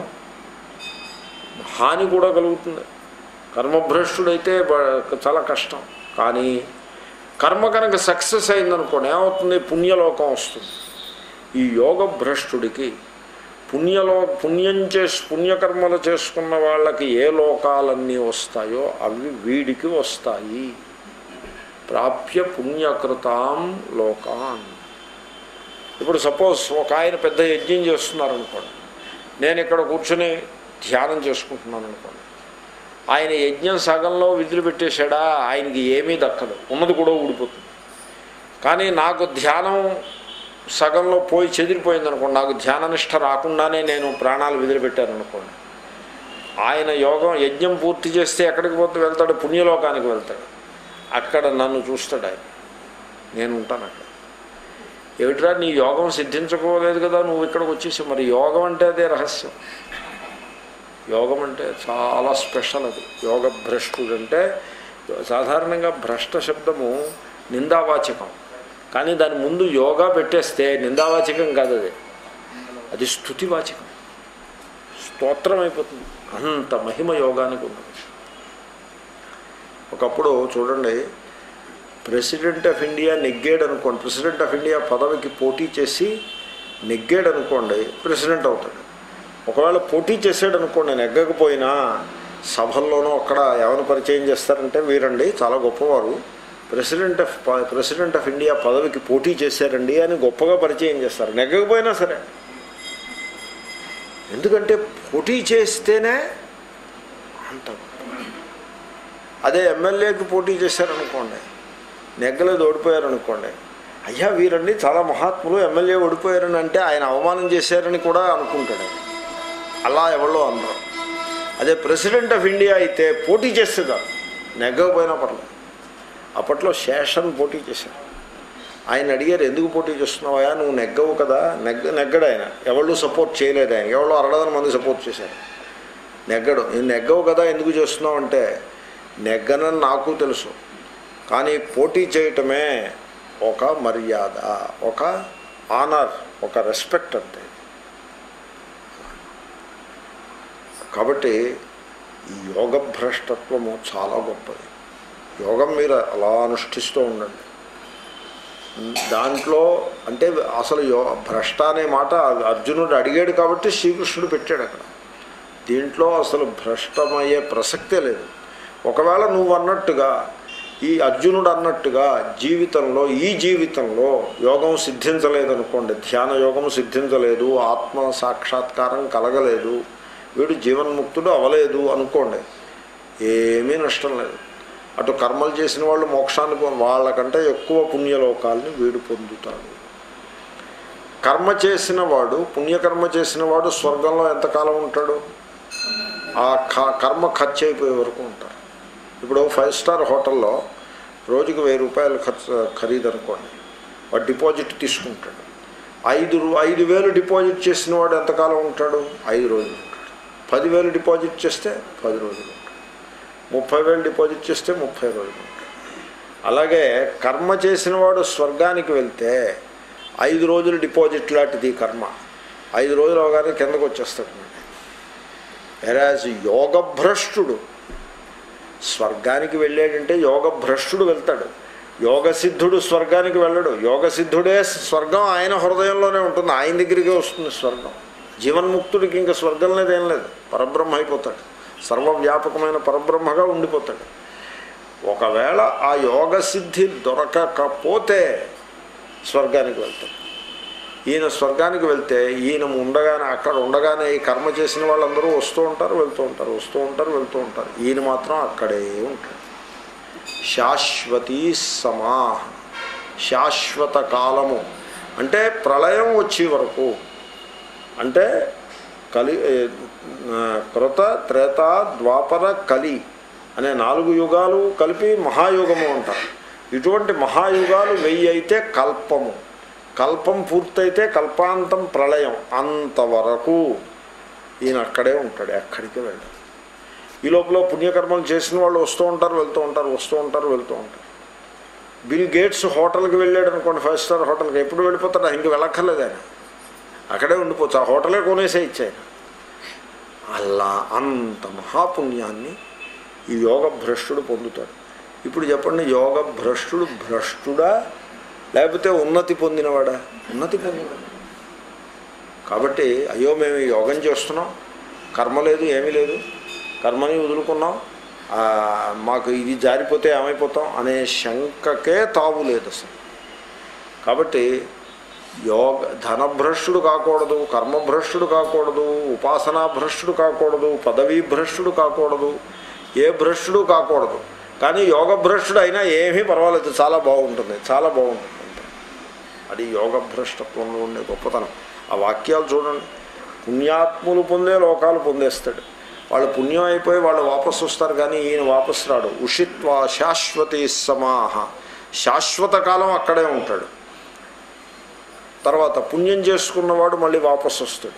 హాని కూడా కలుగుతుంది కర్మభ్రష్టుడైతే బ- చాలా కష్టం కానీ కర్మ కనుక సక్సెస్ అయిందనుకోండి ఏమవుతుంది పుణ్యలోకం వస్తుంది ఈ యోగ భ్రష్టుడికి పుణ్యలో పుణ్యం చేసి పుణ్యకర్మలు చేసుకున్న వాళ్ళకి ఏ లోకాలన్నీ వస్తాయో అవి వీడికి వస్తాయి ప్రాప్య పుణ్యకృతాం లోకాన్ ఇప్పుడు సపోజ్ ఒక ఆయన పెద్ద యజ్ఞం చేస్తున్నారనుకోండి నేను ఇక్కడ కూర్చుని ధ్యానం చేసుకుంటున్నాను అనుకోండి ఆయన యజ్ఞం సగంలో విధులు పెట్టేశాడా ఆయనకి ఏమీ దక్కదు ఉన్నది కూడా ఊడిపోతుంది కానీ నాకు ధ్యానం సగంలో పోయి చెదిరిపోయింది అనుకోండి నాకు ధ్యాననిష్ట రాకుండానే నేను ప్రాణాలు విదిలిపెట్టాను అనుకోండి ఆయన యోగం యజ్ఞం పూర్తి చేస్తే ఎక్కడికి పోతే వెళ్తాడు పుణ్యలోకానికి వెళ్తాడు అక్కడ నన్ను చూస్తాడు ఆయన నేను ఉంటాను అక్కడ ఏమిట్రా నీ యోగం సిద్ధించుకోలేదు కదా నువ్వు ఇక్కడికి వచ్చేసి మరి యోగం అంటే అదే రహస్యం యోగం అంటే చాలా స్పెషల్ అది యోగ భ్రష్టుడు అంటే సాధారణంగా భ్రష్ట శబ్దము నిందావాచకం కానీ దాని ముందు యోగా పెట్టేస్తే నిందావాచకం కాదు అది అది స్థుతివాచకం స్తోత్రం అయిపోతుంది అంత మహిమ యోగానికి ఉన్నది ఒకప్పుడు చూడండి ప్రెసిడెంట్ ఆఫ్ ఇండియా నెగ్గాడు అనుకోండి ప్రెసిడెంట్ ఆఫ్ ఇండియా పదవికి పోటీ చేసి నెగ్గాడు అనుకోండి ప్రెసిడెంట్ అవుతాడు ఒకవేళ పోటీ చేసాడు అనుకోండి నెగ్గకపోయినా సభల్లోనూ అక్కడ ఎవరిని పరిచయం చేస్తారంటే వీరండి చాలా గొప్పవారు president of president of India పదవికి పోటీ చేశారండి అని గొప్పగా పరిచయం చేస్తారు నెగ్గకపోయినా సరే ఎందుకంటే పోటీ చేస్తేనే అంత గొప్ప అదే ఎమ్మెల్యేకి పోటీ చేశారనుకోండి నెగ్గలేదు ఓడిపోయారనుకోండి అయ్యా వీరండి చాలా మహాత్ములు ఎమ్మెల్యే ఓడిపోయారని అంటే ఆయన అవమానం చేశారని కూడా అనుకుంటాడు ఆయన. అలా ఎవరో అందరం అదే ప్రెసిడెంట్ ఆఫ్ ఇండియా అయితే పోటీ చేస్తుందా నెగ్గకపోయినా పర్లేదు అప్పట్లో శేషన్ పోటీ చేశారు ఆయన అడిగారు ఎందుకు పోటీ చేస్తున్నావా నువ్వు నెగ్గవు కదా నెగ్గ నెగ్గడు ఆయన ఎవళ్ళు సపోర్ట్ చేయలేదు ఆయన ఎవరో అరడదన మంది సపోర్ట్ చేశారు నెగ్గడు నేను నెగ్గవు కదా ఎందుకు చేస్తున్నావు అంటే నెగ్గనని నాకు తెలుసు కానీ పోటీ చేయటమే ఒక మర్యాద ఒక ఆనర్ ఒక రెస్పెక్ట్ అంతే కాబట్టి ఈ యోగ భ్రష్టత్వము చాలా గొప్పది యోగం మీరు అలా అనుష్ఠిస్తూ ఉండండి దాంట్లో అంటే అసలు యో భ్రష్ట అనే మాట అర్జునుడు అడిగాడు కాబట్టి శ్రీకృష్ణుడు పెట్టాడు అక్కడ దీంట్లో అసలు భ్రష్టమయ్యే ప్రసక్తే లేదు ఒకవేళ నువ్వు అన్నట్టుగా ఈ అర్జునుడు అన్నట్టుగా జీవితంలో ఈ జీవితంలో యోగం సిద్ధించలేదనుకోండి ధ్యాన యోగం సిద్ధించలేదు ఆత్మ సాక్షాత్కారం కలగలేదు వీడు జీవన్ముక్తుడు అవలేదు అనుకోండి ఏమీ నష్టం లేదు అటు కర్మలు చేసిన వాళ్ళు మోక్షాన్ని పొంద వాళ్ళకంటే ఎక్కువ పుణ్యలోకాలని వీడు పొందుతాడు కర్మ చేసిన వాడు పుణ్యకర్మ చేసిన వాడు స్వర్గంలో ఎంతకాలం ఉంటాడు ఆ క- కర్మ ఖర్చు అయిపోయే వరకు ఉంటారు ఇప్పుడు ఫైవ్ స్టార్ హోటల్లో రోజుకి వెయ్యి రూపాయలు ఖర్చు ఖరీదు అనుకోండి వాడు డిపాజిట్ తీసుకుంటాడు ఐదు రూ- ఐదు వేలు డిపాజిట్ చేసిన వాడు ఎంతకాలం ఉంటాడు ఐదు రోజులు ఉంటాడు పదివేలు డిపాజిట్ చేస్తే పది రోజులు ఉంటాడు ముప్పై వేలు డిపాజిట్ చేస్తే ముప్పై రోజులు ఉంటాడు అలాగే కర్మ చేసిన వాడు స్వర్గానికి వెళ్తే ఐదు రోజులు డిపాజిట్ లాంటిది ఈ కర్మ ఐదు రోజులు అవగానే కిందకు వచ్చేస్తాడు వెరాజ్ యోగభ్రష్టుడు స్వర్గానికి వెళ్ళాడంటే యోగభ్రష్టుడు వెళ్తాడు యోగసిద్ధుడు స్వర్గానికి వెళ్ళడు యోగసిద్ధుడే స్వర్గం ఆయన హృదయంలోనే ఉంటుంది ఆయన దగ్గరికే వస్తుంది స్వర్గం జీవన్ముక్తుడికి ఇంకా స్వర్గం లేదేం లేదు పరబ్రహ్మ అయిపోతాడు సర్వవ్యాపకమైన పరబ్రహ్మగా ఉండిపోతాడు ఒకవేళ ఆ యోగసిద్ధి దొరకకపోతే స్వర్గానికి వెళ్తాడు ఈయన స్వర్గానికి వెళ్తే ఈయన ఉండగానే అక్కడ ఉండగానే ఈ కర్మ చేసిన వాళ్ళందరూ వస్తూ ఉంటారు వెళ్తూ ఉంటారు వస్తూ ఉంటారు వెళ్తూ ఉంటారు ఈయన మాత్రం అక్కడే ఉంటాడు శాశ్వతీ సమా శాశ్వత కాలము అంటే ప్రళయం వచ్చే వరకు అంటే కలి ఏ, ఆ, కృత త్రేత ద్వాపర కలి అనే నాలుగు యుగాలు కలిపి మహాయుగము అంటారు ఇటువంటి మహాయుగాలు వెయ్యి అయితే కల్పము కల్పం పూర్తయితే కల్పాంతం ప్రళయం అంతవరకు ఈయన అక్కడే ఉంటాడు ఎక్కడికి వెళ్ళడు ఈ లోపల పుణ్యకర్మలు చేసిన వాళ్ళు వస్తూ ఉంటారు వెళ్తూ ఉంటారు వస్తూ ఉంటారు వెళ్తూ ఉంటారు బిల్ గేట్స్ హోటల్కి వెళ్ళాడు అనుకోండి ఫైవ్ స్టార్ హోటల్కి ఎప్పుడు వెళ్ళిపోతాడు ఇంక వెళ్ళక్కర్లేదు ఆయన అక్కడే ఉండిపోవచ్చు ఆ హోటలే కొనేసే ఇచ్చాయన అలా అంత మహాపుణ్యాన్ని ఈ యోగ భ్రష్టుడు పొందుతాడు ఇప్పుడు చెప్పండి యోగ భ్రష్టుడు భ్రష్టుడా లేకపోతే ఉన్నతి పొందినవాడా ఉన్నతి పొందినవాడు కాబట్టి అయ్యో మేము ఈ యోగం చేస్తున్నాం కర్మ లేదు ఏమీ లేదు కర్మని వదులుకున్నాం ఆ, మాకు ఇది జారిపోతే ఏమైపోతాం అనే శంకకే తావు లేదు అసలు కాబట్టి యోగ ధనభ్రష్టుడు కాకూడదు కర్మభ్రష్టుడు కాకూడదు ఉపాసనా భ్రష్టుడు కాకూడదు పదవీ భ్రష్టుడు కాకూడదు ఏ భ్రష్టుడు కాకూడదు కానీ యోగ భ్రష్టుడు అయినా ఏమీ పర్వాలేదు చాలా బాగుంటుంది చాలా బాగుంటుంది అంతే అది యోగ భ్రష్టత్వంలో ఉండే గొప్పతనం ఆ వాక్యాలు చూడండి పుణ్యాత్ములు పొందే లోకాలు పొందేస్తాడు వాళ్ళు పుణ్యం అయిపోయి వాళ్ళు వాపసు వస్తారు కానీ ఈయన వాపసు రాడు ఉషిత్వ శాశ్వతి సమాహ శాశ్వత కాలం అక్కడే ఉంటాడు తర్వాత పుణ్యం చేసుకున్నవాడు మళ్ళీ వాపసు వస్తాడు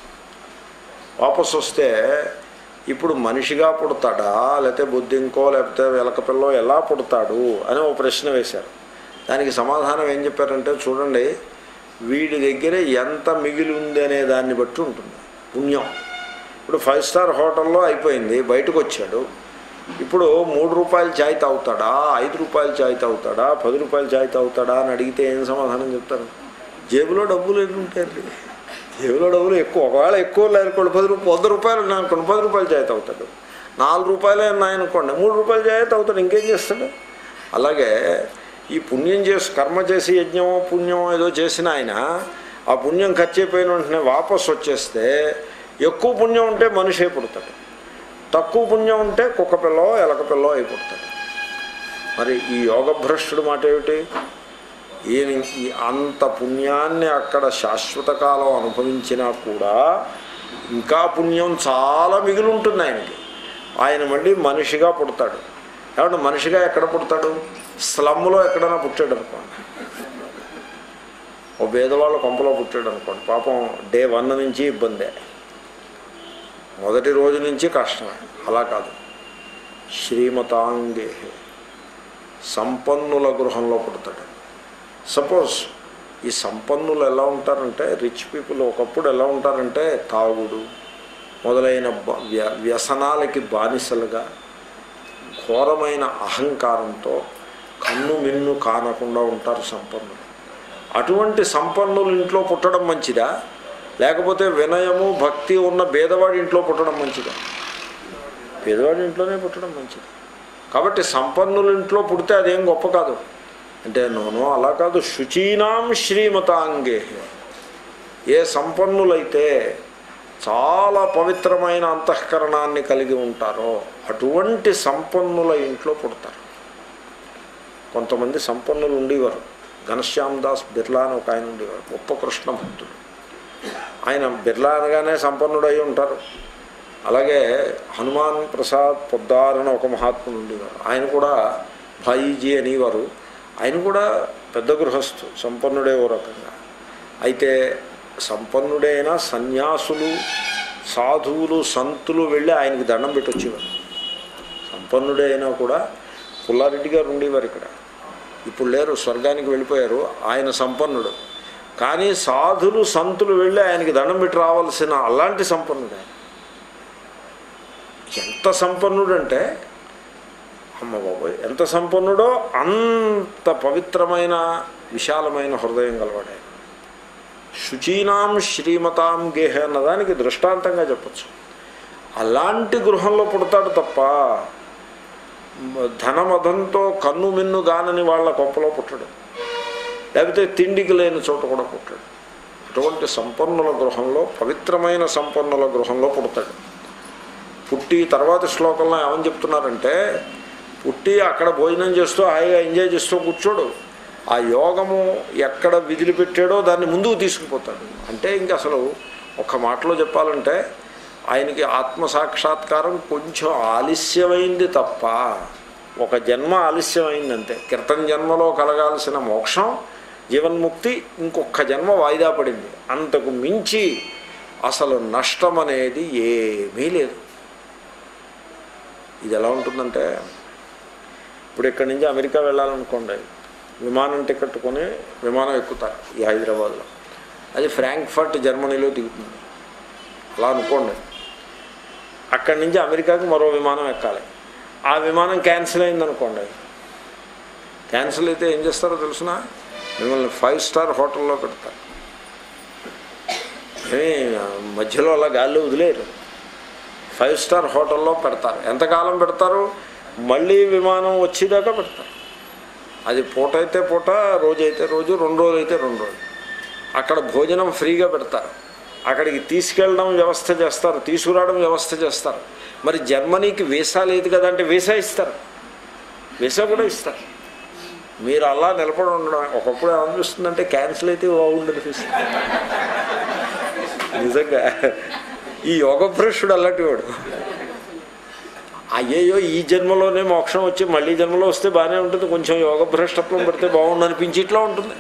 వాపసు వస్తే ఇప్పుడు మనిషిగా పుడతాడా లేకపోతే బుద్ధింకో లేకపోతే వెలకపిల్లో ఎలా పుడతాడు అని ఒక ప్రశ్న వేశారు దానికి సమాధానం ఏం చెప్పారంటే చూడండి వీడి దగ్గర ఎంత మిగిలి ఉంది అనే దాన్ని బట్టి ఉంటుంది పుణ్యం ఇప్పుడు ఫైవ్ స్టార్ హోటల్లో అయిపోయింది బయటకు వచ్చాడు ఇప్పుడు మూడు రూపాయల చాయ్ తాగుతాడా ఐదు రూపాయల చాయ్ తాగుతాడా పది రూపాయల చాయ్ తాగుతాడా అని అడిగితే ఏం సమాధానం చెప్తారు జేబులో డబ్బులు ఎన్ని ఉంటాయండి జేబులో డబ్బులు ఎక్కువ ఒకవేళ ఎక్కువ లేనుకోండి పది రూపాయలు వంద రూపాయలు ఉన్నాయి అనుకోండి పది రూపాయలు చాయ్ తాగుతాడు నాలుగు రూపాయలే ఉన్నాయనుకోండి మూడు రూపాయల చాయ్ తాగుతాడు ఇంకేం చేస్తాడు అలాగే ఈ పుణ్యం చేసి కర్మ చేసి యజ్ఞమో పుణ్యమో ఏదో చేసిన ఆయన ఆ పుణ్యం ఖర్చు అయిపోయిన వెంటనే వాపస్ వచ్చేస్తే ఎక్కువ పుణ్యం ఉంటే మనిషి పుడతాడు తక్కువ పుణ్యం ఉంటే కుక్క పిల్లో ఎలక పిల్లో అయిపోతాడు మరి ఈ యోగభ్రష్టుడు మాట ఏమిటి ఈయన ఈ అంత పుణ్యాన్ని అక్కడ శాశ్వత కాలం అనుభవించినా కూడా ఇంకా పుణ్యం చాలా మిగిలి ఉంటుంది ఆయనకి ఆయన మళ్ళీ మనిషిగా పుడతాడు కాబట్టి మనిషిగా ఎక్కడ పుడతాడు స్లమ్లో ఎక్కడైనా పుట్టాడు అనుకోండి ఓ పేదవాళ్ళ కొంపలో పుట్టాడు అనుకోండి పాపం డే వన్ నుంచి ఇబ్బందే మొదటి రోజు నుంచి కష్టమే అలా కాదు శ్రీమతాంగే సంపన్నుల గృహంలో పుడతాడు సపోజ్ ఈ సంపన్నులు ఎలా ఉంటారంటే రిచ్ పీపుల్ ఒకప్పుడు ఎలా ఉంటారంటే తాగుడు మొదలైన బ- వ్య వ్యసనాలకి బానిసలుగా ఘోరమైన అహంకారంతో కన్ను మిన్ను కానకుండా ఉంటారు సంపన్నులు అటువంటి సంపన్నులు ఇంట్లో పుట్టడం మంచిదా లేకపోతే వినయము భక్తి ఉన్న పేదవాడి ఇంట్లో పుట్టడం మంచిదా పేదవాడి ఇంట్లోనే పుట్టడం మంచిది కాబట్టి సంపన్నుల ఇంట్లో పుడితే అదేం గొప్ప కాదు అంటే నోనో అలా కాదు శుచీనాం శ్రీమతాంగే ఏ సంపన్నులైతే చాలా పవిత్రమైన అంతఃకరణాన్ని కలిగి ఉంటారో అటువంటి సంపన్నుల ఇంట్లో పుడతారు కొంతమంది సంపన్నులు ఉండేవారు ఘనశ్యామ్ దాస్ బిర్లా అని ఒక ఆయన ఉండేవారు గొప్ప కృష్ణ భక్తుడు ఆయన బిర్లా అనగానే సంపన్నుడు అయి ఉంటారు అలాగే హనుమాన్ ప్రసాద్ పొద్దార్ అని ఒక మహాత్ముడు ఉండేవారు ఆయన కూడా భాయిజీ అనేవారు ఆయన కూడా పెద్ద గృహస్థు సంపన్నుడే ఓ రకంగా అయితే సంపన్నుడైన సన్యాసులు సాధువులు సంతులు వెళ్ళి ఆయనకి దండం పెట్టి వచ్చేవారు సంపన్నుడే అయినా కూడా పుల్లారెడ్డి గారు ఉండేవారు ఇక్కడ ఇప్పుడు లేరు స్వర్గానికి వెళ్ళిపోయారు ఆయన సంపన్నుడు కానీ సాధులు సంతులు వెళ్ళి ఆయనకి దండం పెట్టి రావాల్సిన అలాంటి సంపన్నుడు ఆయన ఎంత సంపన్నుడంటే అమ్మ బాబోయ్ ఎంత సంపన్నుడో అంత పవిత్రమైన విశాలమైన హృదయం గలవాడే శుచీనాం శ్రీమతాం గేహ అన్నదానికి దృష్టాంతంగా చెప్పచ్చు అలాంటి గృహంలో పుడతాడు తప్ప ధనమదంతో కన్ను మిన్ను గానని వాళ్ళ కొంపలో పుట్టడు లేకపోతే తిండికి లేని చోట కూడా పుట్టాడు అటువంటి సంపన్నుల గృహంలో పవిత్రమైన సంపన్నుల గృహంలో పుడతాడు పుట్టి తర్వాత శ్లోకంలో ఏమని చెప్తున్నారంటే పుట్టి అక్కడ భోజనం చేస్తూ హాయిగా ఎంజాయ్ చేస్తూ కూర్చోడు ఆ యోగము ఎక్కడ విధులు పెట్టాడో దాన్ని ముందుకు తీసుకుపోతాడు అంటే ఇంక అసలు ఒక మాటలో చెప్పాలంటే ఆయనకి ఆత్మ సాక్షాత్కారం కొంచెం ఆలస్యమైంది తప్ప ఒక జన్మ ఆలస్యమైంది అంతే క్రితం జన్మలో కలగాల్సిన మోక్షం జీవన్ముక్తి ఇంకొక జన్మ వాయిదా పడింది అంతకు మించి అసలు నష్టం అనేది ఏమీ లేదు ఇది ఎలా ఉంటుందంటే ఇప్పుడు ఇక్కడి నుంచి అమెరికా వెళ్ళాలనుకోండి విమానం టికెట్ కొని విమానం ఎక్కుతారు ఈ హైదరాబాద్లో అది ఫ్రాంక్ఫర్ట్ జర్మనీలో దిగుతుంది అలా అనుకోండి అక్కడి నుంచి అమెరికాకి మరో విమానం ఎక్కాలి ఆ విమానం క్యాన్సిల్ అయిందనుకోండి క్యాన్సిల్ అయితే ఏం చేస్తారో తెలుసిన మిమ్మల్ని ఫైవ్ స్టార్ హోటల్లో పెడతారు ఏమీ మధ్యలో అలా గాల్లో వదిలేరు ఫైవ్ స్టార్ హోటల్లో పెడతారు ఎంతకాలం పెడతారు మళ్ళీ విమానం వచ్చేదాకా పెడతారు అది పూట అయితే పూట రోజు అయితే రోజు రెండు రోజులు అయితే రెండు రోజులు అక్కడ భోజనం ఫ్రీగా పెడతారు అక్కడికి తీసుకెళ్ళడం వ్యవస్థ చేస్తారు తీసుకురావడం వ్యవస్థ చేస్తారు మరి జర్మనీకి వీసా లేదు కదా అంటే వీసా ఇస్తారు వీసా కూడా ఇస్తారు మీరు అలా నిలబడి ఉండడం ఒకప్పుడు ఏమనిపిస్తుందంటే క్యాన్సిల్ అయితే బాగుండనిపిస్తుంది నిజంగా ఈ యోగభ్రష్టుడు అలాంటి వాడు అయ్యయ్యో ఈ జన్మలోనే మోక్షం వచ్చి మళ్ళీ జన్మలో వస్తే బాగానే ఉంటుంది కొంచెం యోగభ్రష్టత్వం పెడితే బాగుండు అనిపించి ఇట్లా ఉంటుంది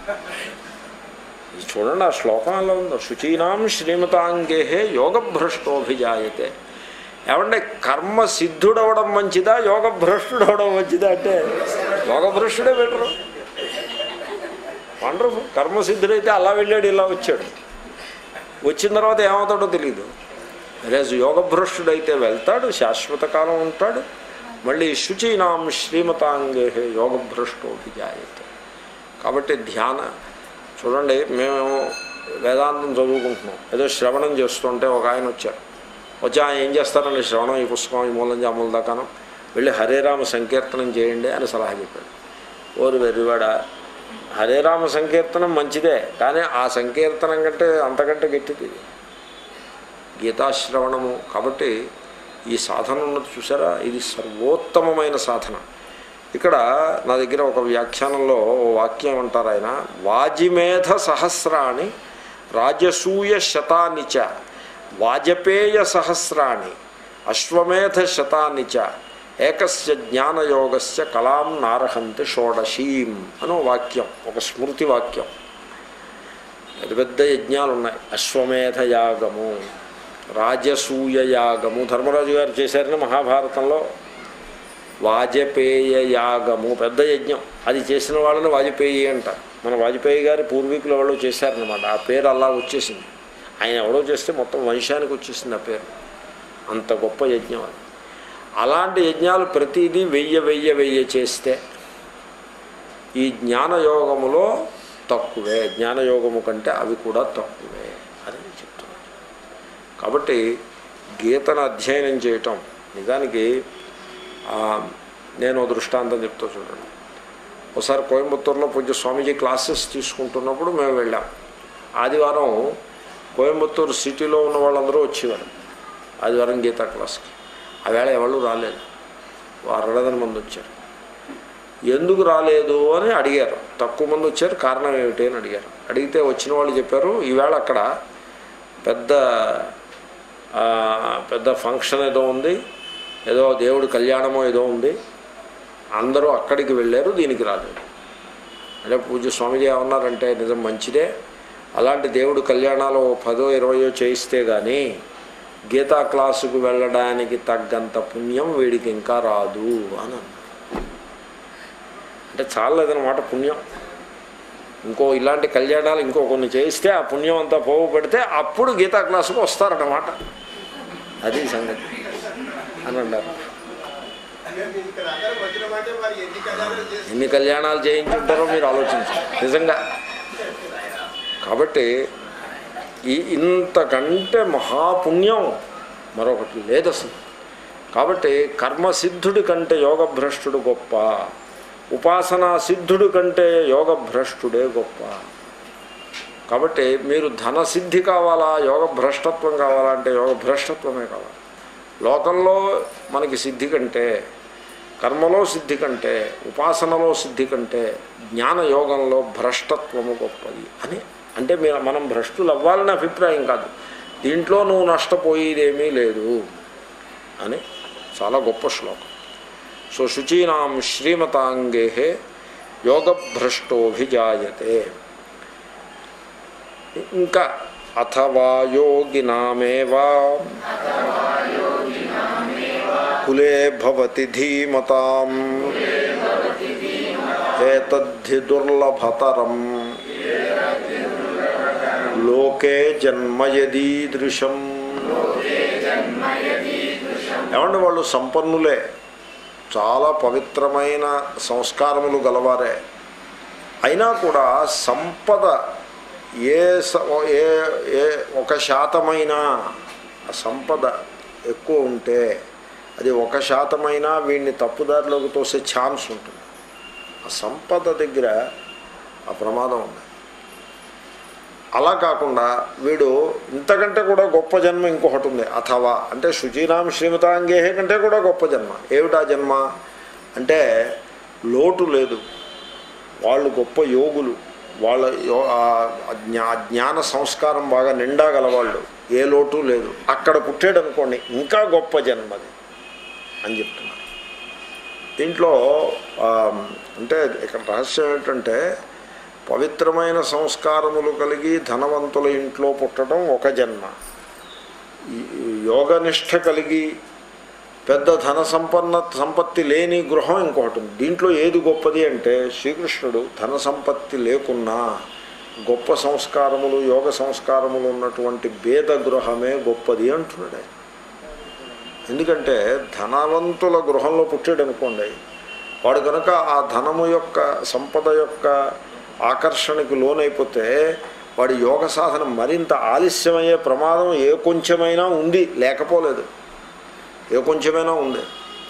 ఇది చూడండి ఆ శ్లోకం ఎలా ఉందో శుచీనాం శ్రీమతాంగేహే యోగభ్రష్టోభిజాయతే ఏమంటే కర్మ సిద్ధుడవడం మంచిదా యోగభ్రష్టుడవడం మంచిదా అంటే యోగభ్రష్టుడే బెటరు వండర్ఫుల్ కర్మసిద్ధుడైతే అలా వెళ్ళాడు ఇలా వచ్చాడు వచ్చిన తర్వాత ఏమవుతాడో తెలియదు రేజు యోగభ్రష్టుడైతే వెళ్తాడు శాశ్వత కాలం ఉంటాడు మళ్ళీ శుచీనాం శ్రీమతాంగే యోగభ్రష్టోభిజాయతే కాబట్టి ధ్యాన చూడండి మేము వేదాంతం చదువుకుంటున్నాం ఏదో శ్రవణం చేస్తుంటే ఒక ఆయన వచ్చారు వచ్చి ఆయన ఏం చేస్తారండి శ్రవణం ఈ పుస్తకం ఈ మూలం జాముల దాకానం వెళ్ళి హరేరామ సంకీర్తనం చేయండి అని సలహా చెప్పాడు ఓరు వెర్రివాడ హరేరామ సంకీర్తనం మంచిదే కానీ ఆ సంకీర్తనం కంటే అంతకంటే గట్టిది ఇది. గీతాశ్రవణము కాబట్టి ఈ సాధన ఉన్నది చూసారా ఇది సర్వోత్తమమైన సాధన ఇక్కడ నా దగ్గర ఒక వ్యాఖ్యానంలో ఓ వాక్యం అంటారు ఆయన వాజిమేధ సహస్రాణి రాజసూయ శతాని చ వాజపేయ సహస్రాణి అశ్వమేధ శతాని చ ఏకస్య జ్ఞానయోగస్య కలాం నారహంతి షోడశీం అనో వాక్యం ఒక స్మృతి వాక్యం పెద్ద పెద్ద యజ్ఞాలు ఉన్నాయి అశ్వమేధ యాగము రాజసూయ యాగము ధర్మరాజు గారు చేశారని మహాభారతంలో వాజపేయ యాగము పెద్ద యజ్ఞం అది చేసిన వాళ్ళని వాజపేయి అంటారు మన వాజపేయి గారి పూర్వీకులు ఎవరో చేశారనమాట ఆ పేరు అలా వచ్చేసింది ఆయన ఎవడో చేస్తే మొత్తం వంశానికి వచ్చేసింది ఆ పేరు అంత గొప్ప యజ్ఞం అది అలాంటి యజ్ఞాలు ప్రతిదీ వెయ్యి వెయ్యి వెయ్యి చేస్తే ఈ జ్ఞానయోగములో తక్కువే జ్ఞానయోగము కంటే అవి కూడా తక్కువే అని చెప్తున్నాను కాబట్టి గీతను అధ్యయనం చేయటం నిజానికి ఆ, నేను ఓ దృష్టాంతం చెప్తా చూడండి ఒకసారి కోయంబత్తూరులో పూజ్య స్వామీజీ క్లాసెస్ తీసుకుంటున్నప్పుడు మేము వెళ్ళాం ఆదివారం కోయంబత్తూరు సిటీలో ఉన్న వాళ్ళందరూ వచ్చేవారు ఆదివారం గీతా క్లాస్కి ఆ వేళ ఎవరు రాలేదు అరడదని మంది వచ్చారు ఎందుకు రాలేదు అని అడిగారు తక్కువ మంది వచ్చారు కారణం ఏమిటి అని అడిగారు అడిగితే వచ్చిన వాళ్ళు చెప్పారు ఈవేళ అక్కడ పెద్ద ఆ, పెద్ద ఫంక్షన్ ఏదో ఉంది ఏదో దేవుడి కళ్యాణమో ఏదో ఉంది అందరూ అక్కడికి వెళ్ళారు దీనికి రాలేదు అంటే పూజ స్వామిజీ ఏమన్నారంటే నిజం మంచిదే అలాంటి దేవుడి కళ్యాణాలు ఓ పదో ఇరవయో చేయిస్తే కానీ గీతా క్లాసుకు వెళ్ళడానికి తగ్గంత పుణ్యం వీడికి ఇంకా రాదు అని అన్నారు అంటే చాలలేదన్నమాట పుణ్యం ఇంకో ఇలాంటి కళ్యాణాలు ఇంకో కొన్ని చేయిస్తే ఆ పుణ్యం అంతా పోగు పెడితే అప్పుడు గీతా క్లాసుకు వస్తారన్నమాట అది సంగతి అని అన్నారు ఇక్కడ అందరూ వచ్చిన మాట మరి ఎన్ని కథలు చేసి ఎన్ని కళ్యాణాలు చేయించుంటారో మీరు ఆలోచించండి నిజంగా కాబట్టి ఈ ఇంతకంటే మహాపుణ్యం మరొకటి లేదు అసలు కాబట్టి కర్మసిద్ధుడి కంటే యోగభ్రష్టుడు గొప్ప ఉపాసనా సిద్ధుడి కంటే యోగభ్రష్టుడే గొప్ప కాబట్టి మీరు ధనసిద్ధి కావాలా యోగ భ్రష్టత్వం కావాలా అంటే యోగ భ్రష్టత్వమే కావాలి లోకంలో మనకి సిద్ధి కంటే కర్మలో సిద్ధి కంటే ఉపాసనలో సిద్ధి కంటే జ్ఞాన యోగంలో భ్రష్టత్వము గొప్పది అని అంటే మీరు మనం భ్రష్టులు అవ్వాలని అభిప్రాయం కాదు దీంట్లో నువ్వు నష్టపోయేదేమీ లేదు అని చాలా గొప్ప శ్లోకం సో శుచీనాం శ్రీమతాంగే యోగభ్రష్టోభిజాయతే ఇంకా అథవా యోగినామేవా కులే భవతి ధీమతాం ఏతద్ధి దుర్లభతరం లోకే జన్మయదీదృశం ఏమంటే వాళ్ళు సంపన్నులే చాలా పవిత్రమైన సంస్కారములు గలవారే అయినా కూడా సంపద ఏ స- ఏ ఏ ఒక శాతమైనా ఆ సంపద ఎక్కువ ఉంటే అది ఒక శాతమైనా వీడిని తప్పుదారిలోకి తోసే ఛాన్స్ ఉంటుంది ఆ సంపద దగ్గర ఆ ప్రమాదం ఉంది అలా కాకుండా వీడు ఇంతకంటే కూడా గొప్ప జన్మ ఇంకొకటి ఉంది అథవా అంటే శుచీనాం శ్రీమతాంగేహే కంటే కూడా గొప్ప జన్మ ఏమిటా జన్మ అంటే లోటు లేదు వాళ్ళు గొప్ప యోగులు వాళ్ళ యో- ఆ జ్ఞా జ్ఞాన సంస్కారం బాగా నిండా గలవాళ్ళు ఏ లోటు లేదు అక్కడ పుట్టాడు అనుకోండి ఇంకా గొప్ప జన్మది అని చెప్తున్నారు దీంట్లో ఆ, అంటే ఇక్కడ రహస్యం ఏంటంటే పవిత్రమైన సంస్కారములు కలిగి ధనవంతుల ఇంట్లో పుట్టడం ఒక జన్మ ఈ యోగనిష్ట కలిగి పెద్ద ధన సంపన్న సంపత్తి లేని గృహం ఇంకొకటి ఉంది దీంట్లో ఏది గొప్పది అంటే శ్రీకృష్ణుడు ధన సంపత్తి లేకున్నా గొప్ప సంస్కారములు యోగ సంస్కారములు ఉన్నటువంటి భేద గృహమే గొప్పది అంటున్నాడు ఆయన ఎందుకంటే ధనవంతుల గృహంలో పుట్టాడు అనుకోండి వాడు కనుక ఆ ధనము యొక్క సంపద యొక్క ఆకర్షణకి లోనైపోతే వాడి యోగ సాధన మరింత ఆలస్యమయ్యే ప్రమాదం ఏ కొంచెమైనా ఉంది లేకపోలేదు ఏ కొంచెమైనా ఉంది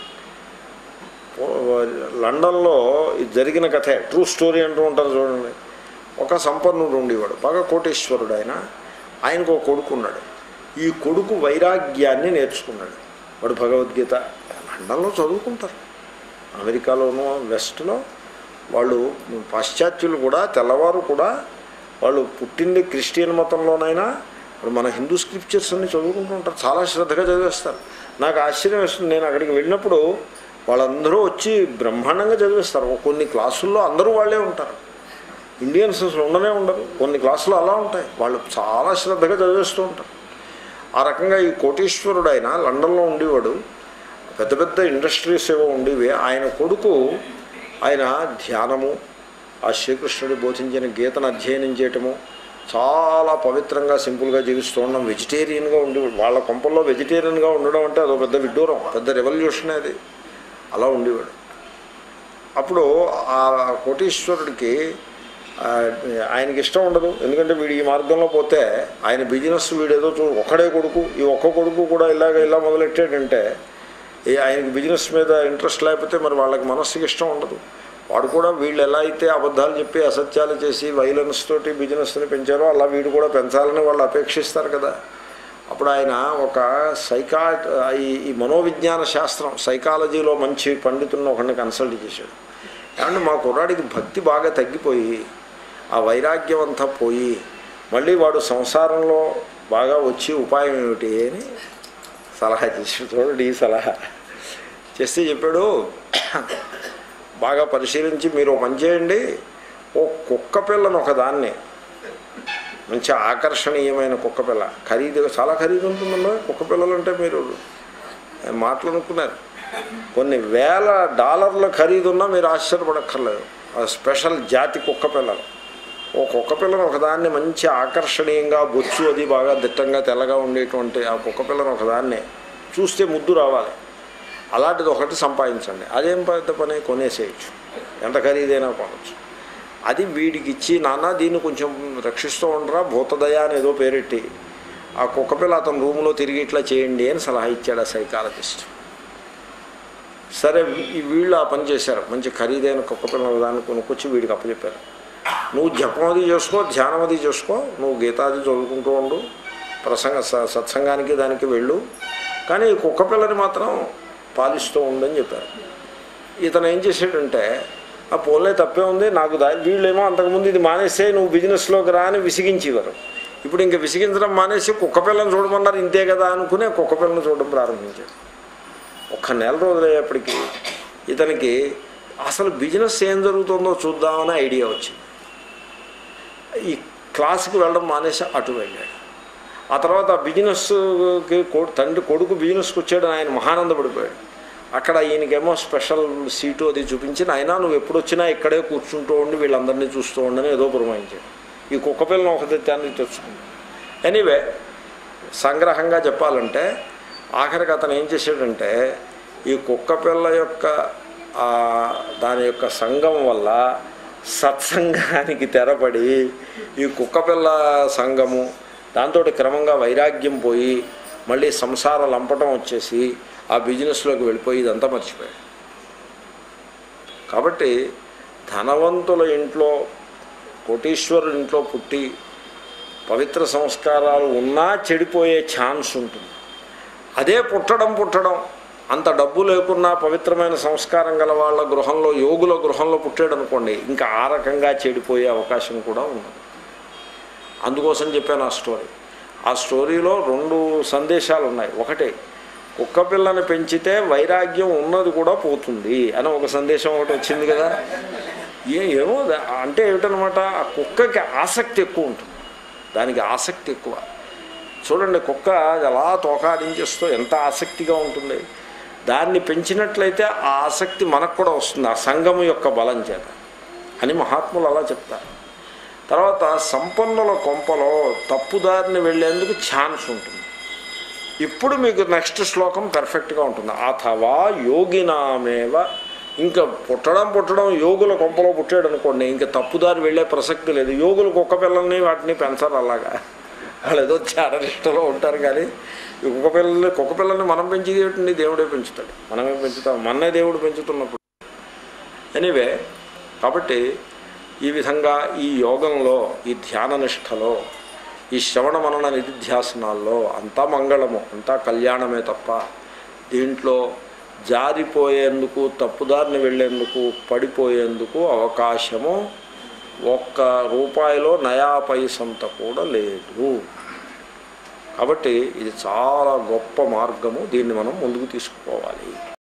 లండన్లో ఇది జరిగిన కథే ట్రూ స్టోరీ అంటూ ఉంటారు చూడండి ఒక సంపన్నుడు ఉండేవాడు బాగా కోటేశ్వరుడు ఆయన ఆయనకు ఒక కొడుకు ఉన్నాడు ఈ కొడుకు వైరాగ్యాన్ని నేర్చుకున్నాడు వాడు భగవద్గీత లండన్లో చదువుకుంటారు అమెరికాలోనూ వెస్ట్లో వాళ్ళు పాశ్చాత్యులు కూడా తెల్లవారు కూడా వాళ్ళు పుట్టింది క్రిస్టియన్ మతంలోనైనా ఇప్పుడు మన హిందూ స్క్రిప్చర్స్ అన్ని చదువుకుంటూ ఉంటారు చాలా శ్రద్ధగా చదివేస్తారు నాకు ఆశ్చర్యం వేస్తుంది నేను అక్కడికి వెళ్ళినప్పుడు వాళ్ళందరూ వచ్చి బ్రహ్మాండంగా చదివేస్తారు కొన్ని క్లాసుల్లో అందరూ వాళ్ళే ఉంటారు ఇండియన్స్ అసలు ఉండనే ఉండరు కొన్ని క్లాసులు అలా ఉంటాయి వాళ్ళు చాలా శ్రద్ధగా చదివేస్తూ ఉంటారు ఆ రకంగా ఈ కోటీశ్వరుడు ఆయన లండన్లో ఉండేవాడు పెద్ద పెద్ద ఇండస్ట్రీస్ ఏవో ఉండేవి ఆయన కొడుకు ఆయన ధ్యానము ఆ శ్రీకృష్ణుడు బోధించిన గీతను అధ్యయనం చేయటము చాలా పవిత్రంగా సింపుల్గా జీవిస్తూ ఉండడం వెజిటేరియన్గా ఉండి వాళ్ళ కొంపల్లో వెజిటేరియన్గా ఉండడం అంటే అదో పెద్ద విడ్డూరం పెద్ద రెవల్యూషన్ అది అలా ఉండేవాడు అప్పుడు ఆ కోటీశ్వరుడికి ఆ, ఆయనకి ఇష్టం ఉండదు ఎందుకంటే వీడు ఈ మార్గంలో పోతే ఆయన బిజినెస్ వీడేదో చూ ఒక్కడే కొడుకు ఈ ఒక్క కొడుకు కూడా ఇలాగ ఇలా మొదలెట్టాడంటే ఈ ఆయనకి బిజినెస్ మీద ఇంట్రెస్ట్ లేకపోతే మరి వాళ్ళకి మనస్సుకి ఇష్టం ఉండదు వాడు కూడా వీళ్ళు ఎలా అయితే అబద్ధాలు చెప్పి అసత్యాలు చేసి వైలెన్స్ తోటి బిజినెస్ని పెంచారో అలా వీడు కూడా పెంచాలని వాళ్ళు అపేక్షిస్తారు కదా అప్పుడు ఆయన ఒక సైకా ఈ ఈ మనోవిజ్ఞాన శాస్త్రం సైకాలజీలో మంచి పండితులను ఒకరిని కన్సల్ట్ చేశాడు ఏమంటే మా కుర్రాడికి భక్తి బాగా తగ్గిపోయి ఆ వైరాగ్యం అంతా పోయి మళ్ళీ వాడు సంసారంలో బాగా వచ్చి ఉపాయం ఏమిటి అని సలహా చేసాడు చూడండి ఈ సలహా చేస్తే చెప్పాడు బాగా పరిశీలించి మీరు ఓ పని చేయండి ఓ కుక్క పిల్లను ఒకదాన్ని మంచి ఆకర్షణీయమైన కుక్క పిల్ల ఖరీదు చాలా ఖరీదు ఉంటుందమ్మా కుక్క పిల్లలు అంటే మీరు మాటలు అనుకున్నారు కొన్ని వేల డాలర్ల ఖరీదున్నా మీరు ఆశ్చర్యపడక్కర్లేదు ఆ స్పెషల్ జాతి కుక్క పిల్లలు ఓ కుక్క పిల్లను ఒకదాన్ని మంచి ఆకర్షణీయంగా బొచ్చు అది బాగా దిట్టంగా తెల్లగా ఉండేటువంటి ఆ కుక్క పిల్లను ఒకదాన్ని చూస్తే ముద్దు రావాలి అలాంటిది ఒకటి సంపాదించండి అదేం పెద్ద పని కొనేసేయచ్చు ఎంత ఖరీదైనా కొనవచ్చు అది వీడికి ఇచ్చి నాన్న దీన్ని కొంచెం రక్షిస్తూ ఉండరా భూతదయ అని ఏదో పేరెట్టి ఆ కుక్కపిల్ల అతను రూమ్లో తిరిగి ఇట్లా చేయండి అని సలహా ఇచ్చాడు ఆ సైకాలజిస్ట్ సరే ఈ వీళ్ళు ఆ పని చేశారు మంచి ఖరీదైన కుక్కపిల్ల దాన్ని కొనుక్కొచ్చి వీడికి అప్పచెప్పారు నువ్వు జపం అది చేసుకో ధ్యానం అది చేసుకో నువ్వు గీతాది చదువుకుంటూ ఉండు ప్రసంగ స- సత్సంగానికి దానికి వెళ్ళు కానీ ఈ కుక్కపిల్లని మాత్రం పాలిస్తూ ఉండని చెప్పారు ఇతను ఏం చేశాడంటే ఆ పోలే తప్పే ఉంది నాకు దా వీళ్ళేమో అంతకుముందు ఇది మానేస్తే నువ్వు బిజినెస్లోకి రా అని విసిగించేవారు ఇప్పుడు ఇంకా విసిగించడం మానేసి కుక్క పిల్లని చూడమన్నారు ఇంతే కదా అనుకునే కుక్క పిల్లని చూడడం ప్రారంభించాడు ఒక్క నెల రోజులయ్యేప్పటికీ ఇతనికి అసలు బిజినెస్ ఏం జరుగుతుందో చూద్దామని ఐడియా వచ్చింది ఈ క్లాస్కి వెళ్ళడం మానేసి అటు వెళ్ళాడు ఆ తర్వాత ఆ బిజినెస్కి కొ- తండ్రి కొడుకు బిజినెస్కి వచ్చాడు ఆయన మహానందపడిపోయాడు అక్కడ ఈయనకేమో స్పెషల్ సీటు అది చూపించి అయినా నువ్వు ఎప్పుడు వచ్చినా ఇక్కడే కూర్చుంటూ ఉండి వీళ్ళందరినీ చూస్తూ ఉండని ఏదో పురమాయించాడు ఈ కుక్క పిల్లని ఒక తెచ్చాన్ని తెచ్చుకుంది ఎనీవే సంగ్రహంగా చెప్పాలంటే ఆఖరికి అతను ఏం చేశాడంటే ఈ కుక్క పిల్ల యొక్క ఆ, దాని యొక్క సంఘం వల్ల సత్సంగానికి తెరపడి ఈ కుక్కపిల్ల సంఘము దాంతో క్రమంగా వైరాగ్యం పోయి మళ్ళీ సంసార లంపటం వచ్చేసి ఆ బిజినెస్లోకి వెళ్ళిపోయి ఇదంతా మర్చిపోయాడు కాబట్టి ధనవంతుల ఇంట్లో కోటీశ్వరుల ఇంట్లో పుట్టి పవిత్ర సంస్కారాలు ఉన్నా చెడిపోయే ఛాన్స్ ఉంటుంది అదే పుట్టడం పుట్టడం అంత డబ్బు లేకున్నా పవిత్రమైన సంస్కారం గల వాళ్ళ గృహంలో యోగుల గృహంలో పుట్టాడు అనుకోండి ఇంకా ఆ రకంగా చెడిపోయే అవకాశం కూడా ఉంది అందుకోసం చెప్పాను ఆ స్టోరీ ఆ స్టోరీలో రెండు సందేశాలు ఉన్నాయి ఒకటి కుక్క పిల్లని పెంచితే వైరాగ్యం ఉన్నది కూడా పోతుంది అని ఒక సందేశం ఒకటి వచ్చింది కదా ఏ ఏమో దా- అంటే ఏమిటనమాట ఆ కుక్కకి ఆసక్తి ఎక్కువ ఉంటుంది దానికి ఆసక్తి ఎక్కువ చూడండి కుక్క అది అలా తోకాడించేస్తూ ఎంత ఆసక్తిగా ఉంటుంది దాన్ని పెంచినట్లయితే ఆ ఆసక్తి మనకు కూడా వస్తుంది ఆ సంఘము యొక్క బలం చేత అని మహాత్ములు అలా చెప్తారు తర్వాత సంపన్నుల కొంపలో తప్పుదారిని వెళ్ళేందుకు ఛాన్స్ ఉంటుంది ఇప్పుడు మీకు నెక్స్ట్ శ్లోకం పెర్ఫెక్ట్గా ఉంటుంది అథవా యోగినామేవ ఇంకా పుట్టడం పుట్టడం యోగుల కొంపలో పుట్టాడు అనుకోండి ఇంకా తప్పుదారి వెళ్ళే ప్రసక్తి లేదు యోగులు కుక్క పిల్లల్ని వాటిని పెంచారు అలాగా వాళ్ళు ఏదో చారనిష్టలో ఉంటారు కానీ ఈ కుక్క పిల్లల్ని కుక్క పిల్లల్ని మనం పెంచేది ఏమిటండి దేవుడే పెంచుతాడు మనమే పెంచుతాం మన్నే దేవుడు పెంచుతున్నప్పుడు ఎనీవే కాబట్టి ఈ విధంగా ఈ యోగంలో ఈ ధ్యాన నిష్టలో ఈ శ్రవణ మనన నిధిధ్యాసనాల్లో అంతా మంగళము అంతా కళ్యాణమే తప్ప దీంట్లో జారిపోయేందుకు తప్పుదారిని వెళ్ళేందుకు పడిపోయేందుకు అవకాశము ఒక్క రూపాయిలో నయా పైసంత కూడా లేదు కాబట్టి ఇది చాలా గొప్ప మార్గము దీన్ని మనం ముందుకు తీసుకుపోవాలి